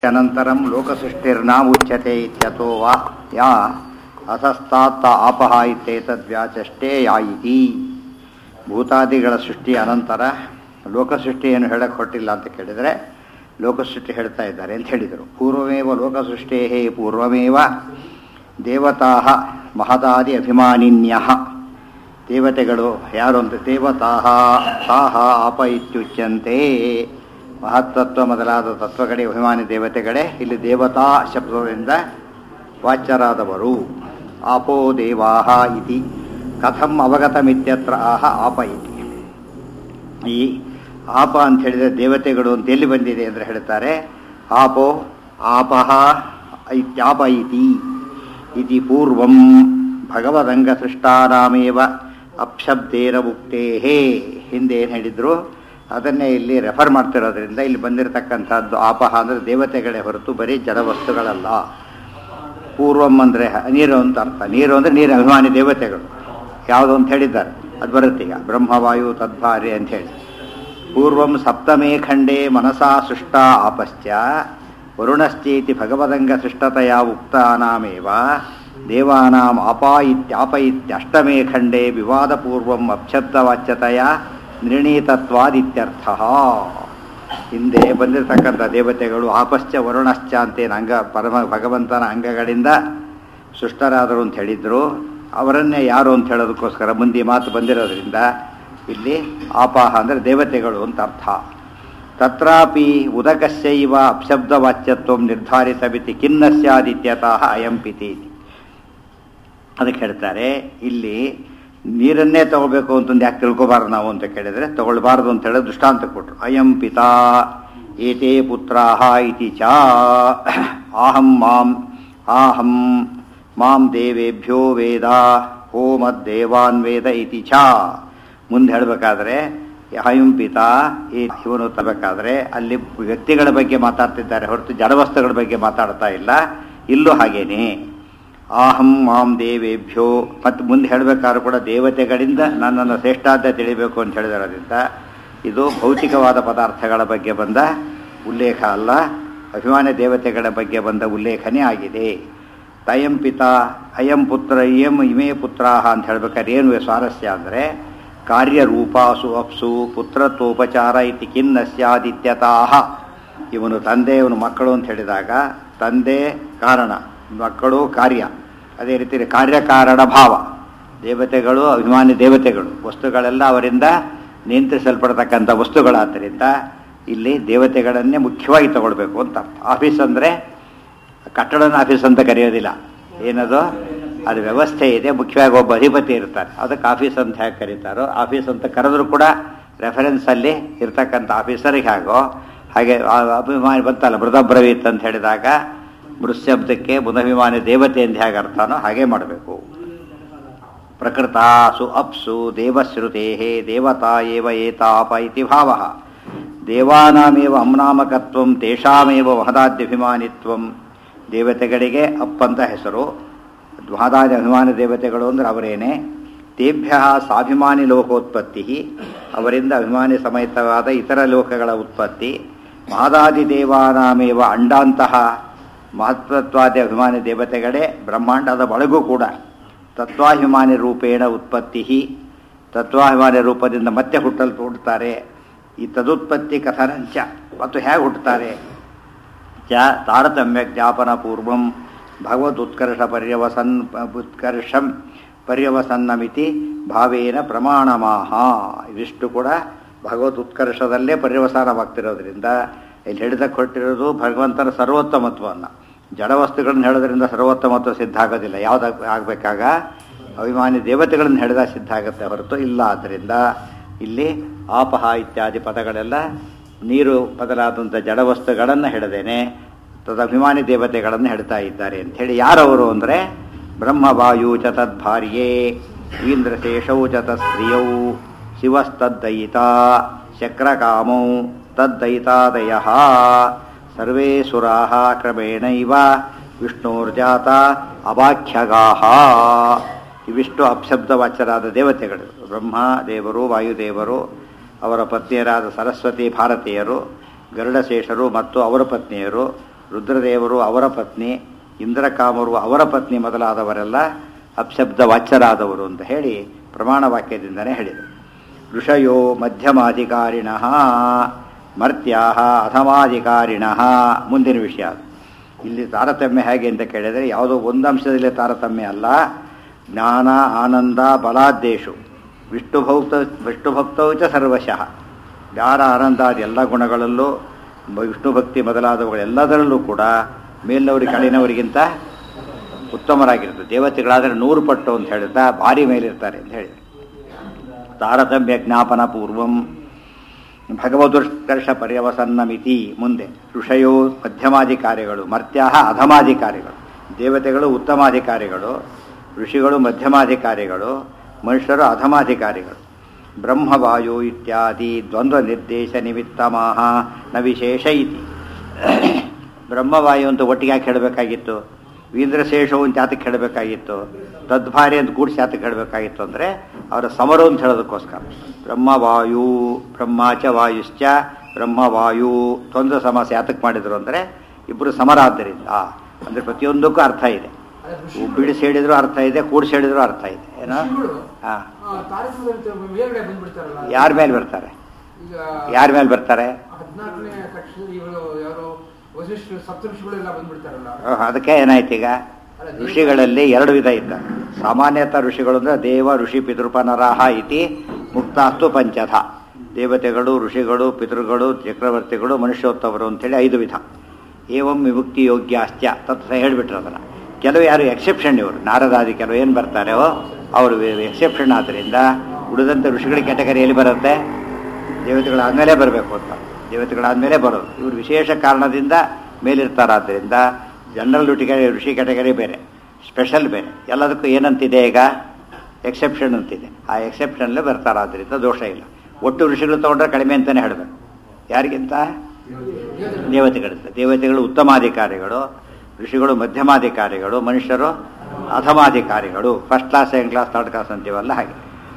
ಅನಂತರಂ ಲೋಕಸೃಷ್ಟಿರ್ನ ಉಚ್ಯತೆ ಇತ್ಯಥೋ ವಾ ಯಾ ಅಸಸ್ತಾತ್ತ ಆಪಹ ಇತ್ಯೇತದ್ವ್ಯಾಚಷ್ಟೇ ಯಾಯಿತಿ ಭೂತಾದಿಗಳ ಸೃಷ್ಟಿ ಅನಂತರ ಲೋಕಸೃಷ್ಟಿಯನ್ನು ಹೇಳಕ್ಕೆ ಹೊರಟಿಲ್ಲ ಅಂತ ಕೇಳಿದರೆ ಲೋಕಸೃಷ್ಟಿ ಹೇಳ್ತಾ ಇದ್ದಾರೆ ಅಂತ ಹೇಳಿದರು ಪೂರ್ವಮೇವ ಲೋಕಸೃಷ್ಟೇ ಪೂರ್ವಮೇವ ದೇವತಾ ಮಹದಾದಿ ಅಭಿಮಾನಿನ್ಯ ದೇವತೆಗಳು ಯಾರು ಅಂತ ದೇವತಾ ತಾಹ ಆಪ ಇತ್ಯುಚ್ಯಂತೆ ಮಹತ್ತತ್ವ ಮೊದಲಾದ ತತ್ವಗಳೇ ಅಭಿಮಾನಿ ದೇವತೆಗಳೇ ಇಲ್ಲಿ ದೇವತಾ ಶಬ್ದದಿಂದ ವಾಚ್ಯರಾದವರು ಆಪೋ ದೇವಾಹ ಇತಿ ಕಥಂ ಅವಗತಮಿತ್ಯತ್ರ ಆಹ ಆಪ ಇತಿ ಈ ಆಪ ಅಂತ ಹೇಳಿದರೆ ದೇವತೆಗಳು ಅಂತ ಎಲ್ಲಿ ಬಂದಿದೆ ಅಂದರೆ ಹೇಳ್ತಾರೆ ಆಪೋ ಆಪಹ ಇತ್ಯಾಪ ಇತಿ ಇತಿ ಪೂರ್ವಂ ಭಗವದಂಗ ಸೃಷ್ಟಾನಾಮೇವ ಅಪ್ಶಬ್ದೇನ ಮುಕ್ತೇ ಹಿಂದೆ ಏನು ಹೇಳಿದ್ರು ಅದನ್ನೇ ಇಲ್ಲಿ ರೆಫರ್ ಮಾಡ್ತಿರೋದ್ರಿಂದ ಇಲ್ಲಿ ಬಂದಿರತಕ್ಕಂಥದ್ದು ಆಪಹ ಅಂದರೆ ದೇವತೆಗಳೇ ಹೊರತು ಬರೀ ಜಡವಸ್ತುಗಳಲ್ಲ ಪೂರ್ವಂ ಅಂದರೆ ನೀರು ಅಂತ ಅರ್ಥ ನೀರು ಅಂದರೆ ನೀರು ಅಭಿಮಾನಿ ದೇವತೆಗಳು ಯಾವುದು ಅಂತ ಹೇಳಿದ್ದಾರೆ ಅದು ಬರುತ್ತೆ ಈಗ ಬ್ರಹ್ಮವಾಯು ತದ್ಭಾರಿ ಅಂತ ಹೇಳಿ ಪೂರ್ವಂ ಸಪ್ತಮೇ ಖಂಡೇ ಮನಸಾ ಸೃಷ್ಟ ಆಪಶ್ಚ ವರುಣಶ್ಚೇತಿ ಭಗವದಂಗ ಸೃಷ್ಟತೆಯ ಉಕ್ತಾನಾಮೇವ ದೇವಾನಾಂ ಅಪ ಇತ್ಯಾಪ ಇತ್ಯಷ್ಟಮೇ ಖಂಡೇ ವಿವಾದಪೂರ್ವಂ ಅಪ್ಶಬ್ದವಾಚ್ಯತೆಯ ನಿರ್ಣೀತತ್ವಾದಿತ್ಯರ್ಥ ಹಿಂದೆ ಬಂದಿರತಕ್ಕಂಥ ದೇವತೆಗಳು ಆಪಶ್ಚ ವರುಣಶ್ಚ ಅಂತೇನು ಅಂಗ ಪರಮ ಭಗವಂತನ ಅಂಗಗಳಿಂದ ಸೃಷ್ಟರಾದರು ಅಂತ ಹೇಳಿದ್ರು ಅವರನ್ನೇ ಯಾರು ಅಂತ ಹೇಳೋದಕ್ಕೋಸ್ಕರ ಮುಂದೆ ಮಾತು ಬಂದಿರೋದ್ರಿಂದ ಇಲ್ಲಿ ಆಪಾಹ ಅಂದರೆ ದೇವತೆಗಳು ಅಂತ ಅರ್ಥ ತತ್ರಾಪಿ ಉದಕಸ್ಯೈವ ಅಪ್ಶಬ್ದವಾಚ್ಯತ್ವ ನಿರ್ಧಾರಿತವಿತಿ ಖಿನ್ನಸ್ಯಾದಿತ್ಯತಃ ಅಯಂಪಿತಿ ಅದಕ್ಕೆ ಹೇಳ್ತಾರೆ ಇಲ್ಲಿ ನೀರನ್ನೇ ತಗೋಬೇಕು ಅಂತಂದು ಯಾಕೆ ತಿಳ್ಕೊಬಾರ್ದು ನಾವು ಅಂತ ಕೇಳಿದರೆ ತಗೊಳ್ಬಾರ್ದು ಅಂತ ಹೇಳೋದು ದೃಷ್ಟಾಂತ ಕೊಟ್ಟರು ಅಯಂ ಪಿತಾ ಏತೇ ಪುತ್ರಾಹ ಇತಿ ಚ ಆಹಂ ಮಾಂ ಆಹಂ ಮಾಂ ದೇವೇಭ್ಯೋ ವೇದ ಹೋಮದ್ದೇವಾನ್ ವೇದ ಇತಿ ಚ ಮುಂದೆ ಹೇಳಬೇಕಾದ್ರೆ ಅಯಂ ಪಿತಾ ಈ ಇವನು ತರಬೇಕಾದ್ರೆ ಅಲ್ಲಿ ವ್ಯಕ್ತಿಗಳ ಬಗ್ಗೆ ಮಾತಾಡ್ತಿದ್ದಾರೆ ಹೊರತು ಜಡವಸ್ತುಗಳ ಬಗ್ಗೆ ಮಾತಾಡ್ತಾ ಇಲ್ಲ ಇಲ್ಲೂ ಹಾಗೇನೆ ಆಹಂ ಮಾಂ ದೇವೇಭ್ಯೋ ಮತ್ತು ಮುಂದೆ ಹೇಳಬೇಕಾದ್ರೂ ಕೂಡ ದೇವತೆಗಳಿಂದ ನನ್ನನ್ನು ಶ್ರೇಷ್ಠಾದ್ಯ ತಿಳಿಬೇಕು ಅಂತ ಹೇಳಿದಾದ್ರಿಂದ ಇದು ಭೌತಿಕವಾದ ಪದಾರ್ಥಗಳ ಬಗ್ಗೆ ಬಂದ ಉಲ್ಲೇಖ ಅಲ್ಲ ಅಭಿಮಾನ ದೇವತೆಗಳ ಬಗ್ಗೆ ಬಂದ ಉಲ್ಲೇಖನೇ ಆಗಿದೆ ತಯಂ ಪಿತ ಅಯಂ ಪುತ್ರ ಇಯಂ ಇಮೇ ಪುತ್ರಾಹ ಅಂತ ಹೇಳ್ಬೇಕಾದ್ರೆ ಏನು ಸ್ವಾರಸ್ಯ ಅಂದರೆ ಕಾರ್ಯರೂಪಾಸು ಅಪ್ಸು ಪುತ್ರತ್ವೋಪಚಾರ ಇತಿ ಕಿನ್ನ ಸ್ಯಾದಿತ್ಯತಾಹ ಇವನು ತಂದೆ ಇವನು ಮಕ್ಕಳು ಅಂತ ಹೇಳಿದಾಗ ತಂದೆ ಕಾರಣ ಮಕ್ಕಳು ಕಾರ್ಯ ಅದೇ ರೀತಿ ಕಾರ್ಯಕಾರಣ ಭಾವ ದೇವತೆಗಳು ಅಭಿಮಾನಿ ದೇವತೆಗಳು ವಸ್ತುಗಳೆಲ್ಲ ಅವರಿಂದ ನಿಯಂತ್ರಿಸಲ್ಪಡ್ತಕ್ಕಂಥ ವಸ್ತುಗಳಾದ್ದರಿಂದ ಇಲ್ಲಿ ದೇವತೆಗಳನ್ನೇ ಮುಖ್ಯವಾಗಿ ತಗೊಳ್ಬೇಕು ಅಂತ ಆಫೀಸ್ ಅಂದರೆ ಕಟ್ಟಡನ ಆಫೀಸ್ ಅಂತ ಕರೆಯೋದಿಲ್ಲ ಏನದು ಅದು ವ್ಯವಸ್ಥೆ ಇದೆ ಮುಖ್ಯವಾಗಿ ಒಬ್ಬ ಅಧಿಪತಿ ಇರ್ತಾರೆ ಅದಕ್ಕೆ ಆಫೀಸ್ ಅಂತ ಹೇಗೆ ಕರೀತಾರೋ ಆಫೀಸ್ ಅಂತ ಕರೆದ್ರೂ ಕೂಡ ರೆಫರೆನ್ಸಲ್ಲಿ ಇರ್ತಕ್ಕಂಥ ಆಫೀಸರಿಗೆ ಹಾಗೋ ಹಾಗೆ ಅಭಿಮಾನಿ ಬಂತಲ್ಲ ಮೃದಬ್ರವೀತ್ ಅಂತ ಹೇಳಿದಾಗ ಮೃಶಬ್ದಕ್ಕೆ ಬುಧಭಿಮಾನಿ ದೇವತೆ ಅಂತ ಹೇಗೆ ಅರ್ಥನೋ ಹಾಗೆ ಮಾಡಬೇಕು ಪ್ರಕೃತಾಸು ಅಪ್ಸು ದೇವಶ್ರುತೆ ದೇವತಾ ಏವ ಏತಾಪ ಇತಿ ಭಾವ ದೇವಾನಾಮೇವ ಅಮ್ನಾಮಕತ್ವ ತೇಷಾಮೇವ ಮಹದಾದ್ಯಭಿಮಾನಿತ್ವ ದೇವತೆಗಳಿಗೆ ಅಪ್ಪಂತ ಹೆಸರು ಮಹದಾದಿ ಅಭಿಮಾನಿ ದೇವತೆಗಳು ಅಂದ್ರೆ ಅವರೇನೆ ತೇಭ್ಯ ಸ್ವಾಭಿಮಾನಿ ಲೋಕೋತ್ಪತ್ತಿ ಅವರಿಂದ ಅಭಿಮಾನಿ ಸಮೇತವಾದ ಇತರ ಲೋಕಗಳ ಉತ್ಪತ್ತಿ ಮಹದಾದಿ ದೇವಾನಾಮೇವ ಅಂಡಾಂತಹ ಮಹತ್ವತ್ವಾದಿ ಅಭಿಮಾನಿ ದೇವತೆಗಳೇ ಬ್ರಹ್ಮಾಂಡದ ಒಳಗೂ ಕೂಡ ತತ್ವಾಭಿಮಾನಿ ರೂಪೇಣ ಉತ್ಪತ್ತಿ ತತ್ವಾಭಿಮಾನಿ ರೂಪದಿಂದ ಮತ್ತೆ ಹುಟ್ಟಲು ಹುಟ್ಟುತ್ತಾರೆ ಈ ತದುತ್ಪತ್ತಿ ಕಥನಂಚ ಮತ್ತು ಹೇಗೆ ಹುಟ್ಟುತ್ತಾರೆ ಚ ತಾರತಮ್ಯ ಜ್ಞಾಪನ ಪೂರ್ವಂ ಭಗವದ್ ಉತ್ಕರ್ಷ ಪರ್ಯವಸನ್ ಉತ್ಕರ್ಷಂ ಪರ್ಯವಸನ್ನಮಿತಿ ಭಾವೇನ ಪ್ರಮಾಣಮಾಹ ಇದಿಷ್ಟು ಕೂಡ ಭಗವದ್ ಉತ್ಕರ್ಷದಲ್ಲೇ ಪರ್ಯವಸಾನವಾಗ್ತಿರೋದ್ರಿಂದ ಇಲ್ಲಿ ಹಿಡಿದ ಕೊಟ್ಟಿರೋದು ಭಗವಂತನ ಸರ್ವೋತ್ತಮತ್ವವನ್ನು ಜಡವಸ್ತುಗಳನ್ನ ಹೇಳೋದ್ರಿಂದ ಸರ್ವೋತ್ತಮತ್ವ ಸಿದ್ಧ ಆಗೋದಿಲ್ಲ ಯಾವ್ದು ಆಗಬೇಕಾಗ ಅಭಿಮಾನಿ ದೇವತೆಗಳನ್ನು ಹೇಳಿದ ಸಿದ್ಧ ಆಗುತ್ತೆ ಹೊರತು ಇಲ್ಲ ಆದ್ದರಿಂದ ಇಲ್ಲಿ ಆಪಹ ಇತ್ಯಾದಿ ಪದಗಳೆಲ್ಲ ನೀರು ಬದಲಾದಂಥ ಜಡವಸ್ತುಗಳನ್ನು ಹಿಡದೇನೆ ತದಭಿಮಾನಿ ದೇವತೆಗಳನ್ನು ಹೇಳ್ತಾ ಇದ್ದಾರೆ ಅಂಥೇಳಿ ಯಾರವರು ಅಂದರೆ ಬ್ರಹ್ಮವಾಯು ಚ ತದ್ಭಾರ್ಯೇ ಇಂದ್ರಶೇಷೌ ಚ ತಸ್ತ್ರಿಯೌ ಶಿವಸ್ತದ್ದಯಿತ ಶಕ್ರಕಾಮೌ ತದ್ದಯಿತಾದಯ ಸರ್ವೇ ಸುರಾ ಕ್ರಮೇಣೈವ ವಿಷ್ಣೋರ್ಜಾತ ಅವಾಖ್ಯಗಾಹ ಇವಿಷ್ಟು ಅಪ್ಶಬ್ದವಾಚ್ಯರಾದ ದೇವತೆಗಳು ಬ್ರಹ್ಮ ದೇವರು ವಾಯುದೇವರು ಅವರ ಪತ್ನಿಯರಾದ ಸರಸ್ವತಿ ಭಾರತೀಯರು ಗರುಡಶೇಷರು ಮತ್ತು ಅವರ ಪತ್ನಿಯರು ರುದ್ರದೇವರು ಅವರ ಪತ್ನಿ ಇಂದ್ರಕಾಮರು ಅವರ ಪತ್ನಿ ಮೊದಲಾದವರೆಲ್ಲ ಅಪ್ಶಬ್ದ ವಾಚ್ಯರಾದವರು ಅಂತ ಹೇಳಿ ಪ್ರಮಾಣ ವಾಕ್ಯದಿಂದನೇ ಹೇಳಿದರು ಋಷಯೋ ಮಧ್ಯಮಾಧಿಕಾರಿಣ ಮರ್ತ್ಯಾ ಅಧಮಾಧಿಕಾರಿಣ ಮುಂದಿನ ವಿಷಯ ಅದು. ಇಲ್ಲಿ ತಾರತಮ್ಯ ಹೇಗೆ ಅಂತ ಕೇಳಿದರೆ ಯಾವುದೋ ಒಂದು ಅಂಶದಲ್ಲಿ ತಾರತಮ್ಯ ಅಲ್ಲ ಜ್ಞಾನ ಆನಂದ ಬಲಾದ್ದೇಶು ವಿಷ್ಣುಭಕ್ತ ವಿಷ್ಣುಭಕ್ತೌ ಚ ಸರ್ವಶಃ ಜ್ಞಾನ ಆನಂದಾದಿ ಎಲ್ಲ ಗುಣಗಳಲ್ಲೂ ವಿಷ್ಣು ಭಕ್ತಿ ಮೊದಲಾದವುಗಳೆಲ್ಲದರಲ್ಲೂ ಕೂಡ ಮೇಲಿನವರಿಗೆ ಕೆಳಗಿನವರಿಗಿಂತ ಉತ್ತಮರಾಗಿರುತ್ತೆ ದೇವತೆಗಳಾದರೆ ನೂರು ಪಟ್ಟು ಅಂತ ಹೇಳಿದ ಭಾರಿ ಮೇಲಿರ್ತಾರೆ ಅಂತ ಹೇಳಿದರು ತಾರತಮ್ಯ ಜ್ಞಾಪನ ಪೂರ್ವಂ ಭಗವದುಷ್ಕರ್ಷ ಪರ್ಯವಸನ್ನಮಿತಿ ಮುಂದೆ ಋಷಯೋ ಮಧ್ಯಮಾಧಿಕಾರಿಗಳು ಮರ್ತ್ಯಾಹ ಅಧಮಾಧಿಕಾರಿಗಳು ದೇವತೆಗಳು ಉತ್ತಮಾಧಿಕಾರಿಗಳು ಋಷಿಗಳು ಮಧ್ಯಮಾಧಿಕಾರಿಗಳು ಮನುಷ್ಯರು ಅಧಮಾಧಿಕಾರಿಗಳು ಬ್ರಹ್ಮವಾಯು ಇತ್ಯಾದಿ ದ್ವಂದ್ವ ನಿರ್ದೇಶ ನಿಮಿತ್ತಮಾಹ ನ ವಿಶೇಷ ಇತಿ ಬ್ರಹ್ಮವಾಯು ಅಂತ ಒಟ್ಟಿಗೆ ಯಾಕೆ ಹೇಳಬೇಕಾಗಿತ್ತು ವೀಂದ್ರಶೇಷವು ಅಂತ ಯಾತಕ್ಕೆ ಹೇಳಬೇಕಾಗಿತ್ತು ತದ್ಭಾರಿ ಅಂತ ಕೂಡಿಸಿ ಯಾತಕ್ಕೆ ಹೇಳಬೇಕಾಗಿತ್ತು ಅಂದರೆ ಅವರ ಸಮರು ಅಂತ ಹೇಳೋದಕ್ಕೋಸ್ಕರ ಬ್ರಹ್ಮವಾಯು ಬ್ರಹ್ಮಾಚ ವಾಯುಶ್ಚ ಬ್ರಹ್ಮವಾಯು ದ್ವಂದ್ವ ಸಮಾಸ ಯಾತಕ್ಕೆ ಮಾಡಿದ್ರು ಅಂದರೆ ಇಬ್ಬರು ಸಮರಾದ್ದರಿಂದ ಅಂದರೆ ಪ್ರತಿಯೊಂದಕ್ಕೂ ಅರ್ಥ ಇದೆ ಬಿಡಿಸಿ ಹೇಳಿದ್ರು ಅರ್ಥ ಇದೆ ಕೂಡಿಸಿ ಹೇಳಿದ್ರು ಅರ್ಥ ಇದೆ ಏನೋ ಹಾಂ ತಾರತಮ್ಯದಲ್ಲಿ ಮೇಲ್ಗಡೆ ಬಂದ್ಬಿಡ್ತಾರಲ್ಲ ಯಾರ ಮೇಲೆ ಬರ್ತಾರೆ ಈಗ ಯಾರ ಮೇಲೆ ಬರ್ತಾರೆ ಹದಿನಾಲ್ಕನೇ ಕಕ್ಷದಲ್ಲಿ ಇವರು ಯಾರು ವಸಿಷ್ಠ ಸಪ್ತಋಷಿಗಳೆಲ್ಲ ಬಂದ್ಬಿಡ್ತಾರಲ್ಲ ಆಹ್, ಅದಕ್ಕೆ ಏನಾಯ್ತು ಈಗ ಋಷಿಗಳಲ್ಲಿ ಎರಡು ವಿಧ ಇದ್ದ ಸಾಮಾನ್ಯತಃ ಋಷಿಗಳು ಅಂದ್ರೆ ದೇವ ಋಷಿ ಪಿತೃಪನರಾಹ ಇತಿ ಮುಕ್ತಾಸ್ತು ಪಂಚಧ ದೇವತೆಗಳು ಋಷಿಗಳು ಪಿತೃಗಳು ಚಕ್ರವರ್ತಿಗಳು ಮನುಷ್ಯೋತ್ತಮರು ಅಂತೇಳಿ ಐದು ವಿಧ ಏವಂ ವಿಮುಕ್ತಿ ಯೋಗ್ಯಾಶ್ಚ ತತ್ ಹೇಳಿಬಿಟ್ರು ಅದನ್ನು ಕೆಲವು ಯಾರು ಎಕ್ಸೆಪ್ಷನ್ ಇವರು ನಾರದಾದಿ ಕೆಲವು ಏನು ಬರ್ತಾರೋ ಅವರು ಎಕ್ಸೆಪ್ಷನ್ ಆದ್ದರಿಂದ ಉಳಿದಂಥ ಋಷಿಗಳ ಕ್ಯಾಟಗರಿಯಲ್ಲಿ ಬರುತ್ತೆ ದೇವತೆಗಳಾದ್ಮೇಲೆ ಬರಬೇಕು ಅಂತ ದೇವತೆಗಳಾದ್ಮೇಲೆ ಬರೋದು ಇವರು ವಿಶೇಷ ಕಾರಣದಿಂದ ಮೇಲಿರ್ತಾರಾದ್ದರಿಂದ ಜನರಲ್ ಋಟಿಗೆ ಋಷಿ ಕ್ಯಾಟಗರಿ ಬೇರೆ ಸ್ಪೆಷಲ್ ಬೇರೆ ಎಲ್ಲದಕ್ಕೂ ಏನಂತಿದೆ ಈಗ ಎಕ್ಸೆಪ್ಷನ್ ಅಂತಿದೆ ಆ ಎಕ್ಸೆಪ್ಷನ್ಲೇ ಬರ್ತಾರಾದ್ರಿಂದ ದೋಷ ಇಲ್ಲ ಒಟ್ಟು ಋಷಿಗಳು ತಗೊಂಡ್ರೆ ಕಡಿಮೆ ಅಂತಲೇ ಹೇಳಬೇಕು ಯಾರಿಗಿಂತ ದೇವತೆಗಳಿಂದ ದೇವತೆಗಳು ಉತ್ತಮಾಧಿಕಾರಿಗಳು ಋಷಿಗಳು ಮಧ್ಯಮಾಧಿಕಾರಿಗಳು ಮನುಷ್ಯರು ಅಧಮಾಧಿಕಾರಿಗಳು first class second class third class ಅಂತೀವಲ್ಲ ಹಾಗೆ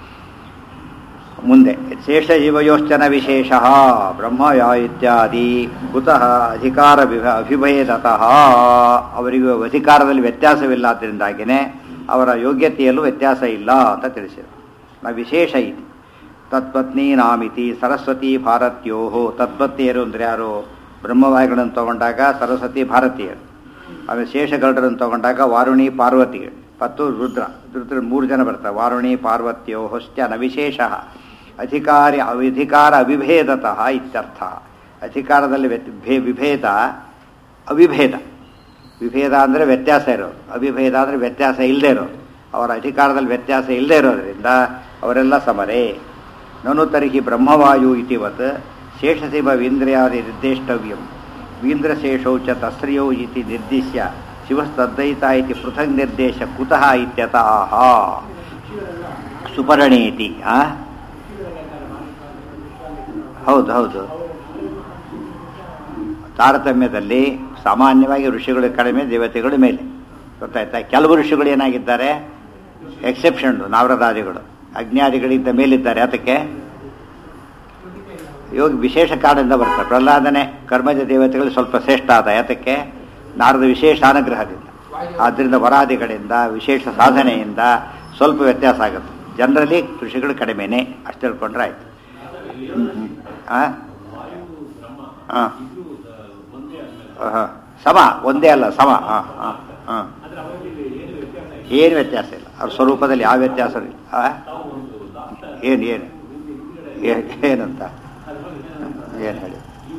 ಮುಂದೆ ಶೇಷ ಜೀವಯೋಶ್ಚನ ವಿಶೇಷ ಬ್ರಹ್ಮಯ ಇತ್ಯಾದಿ ಕುತಃ ಅಧಿಕಾರ ವಿಭ ಅಭಿಭೇದತಃ ಅವರಿಗೂ ಅಧಿಕಾರದಲ್ಲಿ ವ್ಯತ್ಯಾಸವಿಲ್ಲ ಅವರ ಯೋಗ್ಯತೆಯಲ್ಲೂ ವ್ಯತ್ಯಾಸ ಇಲ್ಲ ಅಂತ ತಿಳಿಸಿದರು ನ ವಿಶೇಷ ಇತಿ ತತ್ಪತ್ನಿ ನಾಮಿತಿ ಸರಸ್ವತಿ ಭಾರತೀಯೋ ತತ್ಪತ್ನಿಯರು ಅಂದರೆ ಯಾರು ಬ್ರಹ್ಮವಾಯುಗಳನ್ನು ತಗೊಂಡಾಗ ಸರಸ್ವತಿ ಭಾರತೀಯರು ಆಮೇಲೆ ಶೇಷಗರುಡರನ್ನು ತಗೊಂಡಾಗ ವಾರುಣಿ ಪಾರ್ವತಿ ಮತ್ತು ರುದ್ರ ರುದ್ರ ಮೂರು ಜನ ಬರ್ತಾರೆ ವಾರುಣಿ ಪಾರ್ವತ್ಯೋ ಹೊಶ್ಚ ನ ವಿಶೇಷ ಅಧಿಕಾರಿ ಅಧಿಕಾರ ಅವಿಭೇದತಃ ಇತ್ಯರ್ಥ ಅಧಿಕಾರದಲ್ಲಿ ವ್ಯತ್- ಭೇ ವಿಭೇದ ಅವಿಭೇದ ವಿಭೇದ ಅಂದರೆ ವ್ಯತ್ಯಾಸ ಇರೋದು ಅವಿಭೇದ ಅಂದರೆ ವ್ಯತ್ಯಾಸ ಇಲ್ಲದೆ ಇರೋದು ಅವರ ಅಧಿಕಾರದಲ್ಲಿ ವ್ಯತ್ಯಾಸ ಇಲ್ಲದೆ ಇರೋದ್ರಿಂದ ಅವರೆಲ್ಲ ಸಮರೇ ನನು ತರ್ಹಿ ಬ್ರಹ್ಮವಾಯು ಇತಿವತ್ ಶೇಷಸಿಂಹ ವೀಂದ್ರ್ಯಾದಿ ನಿರ್ದೇಷ್ಟವ್ಯಂ ವೀಂದ್ರಶೇಷೌ ಚ ತಸ್ರಿಯೌ ಇತಿ ನಿರ್ದಿಶ್ಯ ಶಿವಸ್ತದ್ದಯಿತ ಇತಿ ಪೃಥಗ್ ನಿರ್ದೇಶ ಕುತಃ ಇತ್ಯತಃ ಸುಪರ್ಣೇತಿ ಆ ಹೌದು ಹೌದು ತಾರತಮ್ಯದಲ್ಲಿ ಸಾಮಾನ್ಯವಾಗಿ ಋಷಿಗಳು ಕಡಿಮೆ ದೇವತೆಗಳು ಮೇಲೆ ಗೊತ್ತಾಯ್ತಾ ಕೆಲವು ಋಷಿಗಳು ಏನಾಗಿದ್ದಾರೆ ಎಕ್ಸೆಪ್ಷನ್ ನಾವ್ರದಾದಿಗಳು ಅಜ್ಞಾದಿಗಳಿಂದ ಮೇಲಿದ್ದಾರೆ ಅದಕ್ಕೆ ಯೋಗ ವಿಶೇಷ ಕಾರಣದಿಂದ ಬರ್ತಾರೆ ಪ್ರಹ್ಲಾದನೆ ಕರ್ಮಜ ದೇವತೆಗಳು ಸ್ವಲ್ಪ ಶ್ರೇಷ್ಠ ಆದ ಯಾತಕ್ಕೆ ನಾರದ ವಿಶೇಷ ಅನುಗ್ರಹದಿಂದ ಆದ್ದರಿಂದ ವರಾದಿಗಳಿಂದ ವಿಶೇಷ ಸಾಧನೆಯಿಂದ ಸ್ವಲ್ಪ ವ್ಯತ್ಯಾಸ ಆಗುತ್ತೆ ಜನರಲಿ ಋಷಿಗಳು ಕಡಿಮೆನೇ ಅಷ್ಟು ತಿಳ್ಕೊಂಡ್ರೆ ಆಯ್ತು ಹ್ಮ್, ಹ್ಮ್. ಆ? ಆ. ಆಹಾ. ಸಮ ಒಂದೇ ಅಲ್ಲ ಸಮ ಹಾಂ ಹಾಂ ಹಾಂ ಏನು ವ್ಯತ್ಯಾಸ ಇಲ್ಲ ಅವ್ರ ಸ್ವರೂಪದಲ್ಲಿ ಯಾವ ವ್ಯತ್ಯಾಸ ಇಲ್ಲ ಆ? ಏನು ಏನು ಏನ್- ಏನಂತ ಏನು ಹೇಳಿ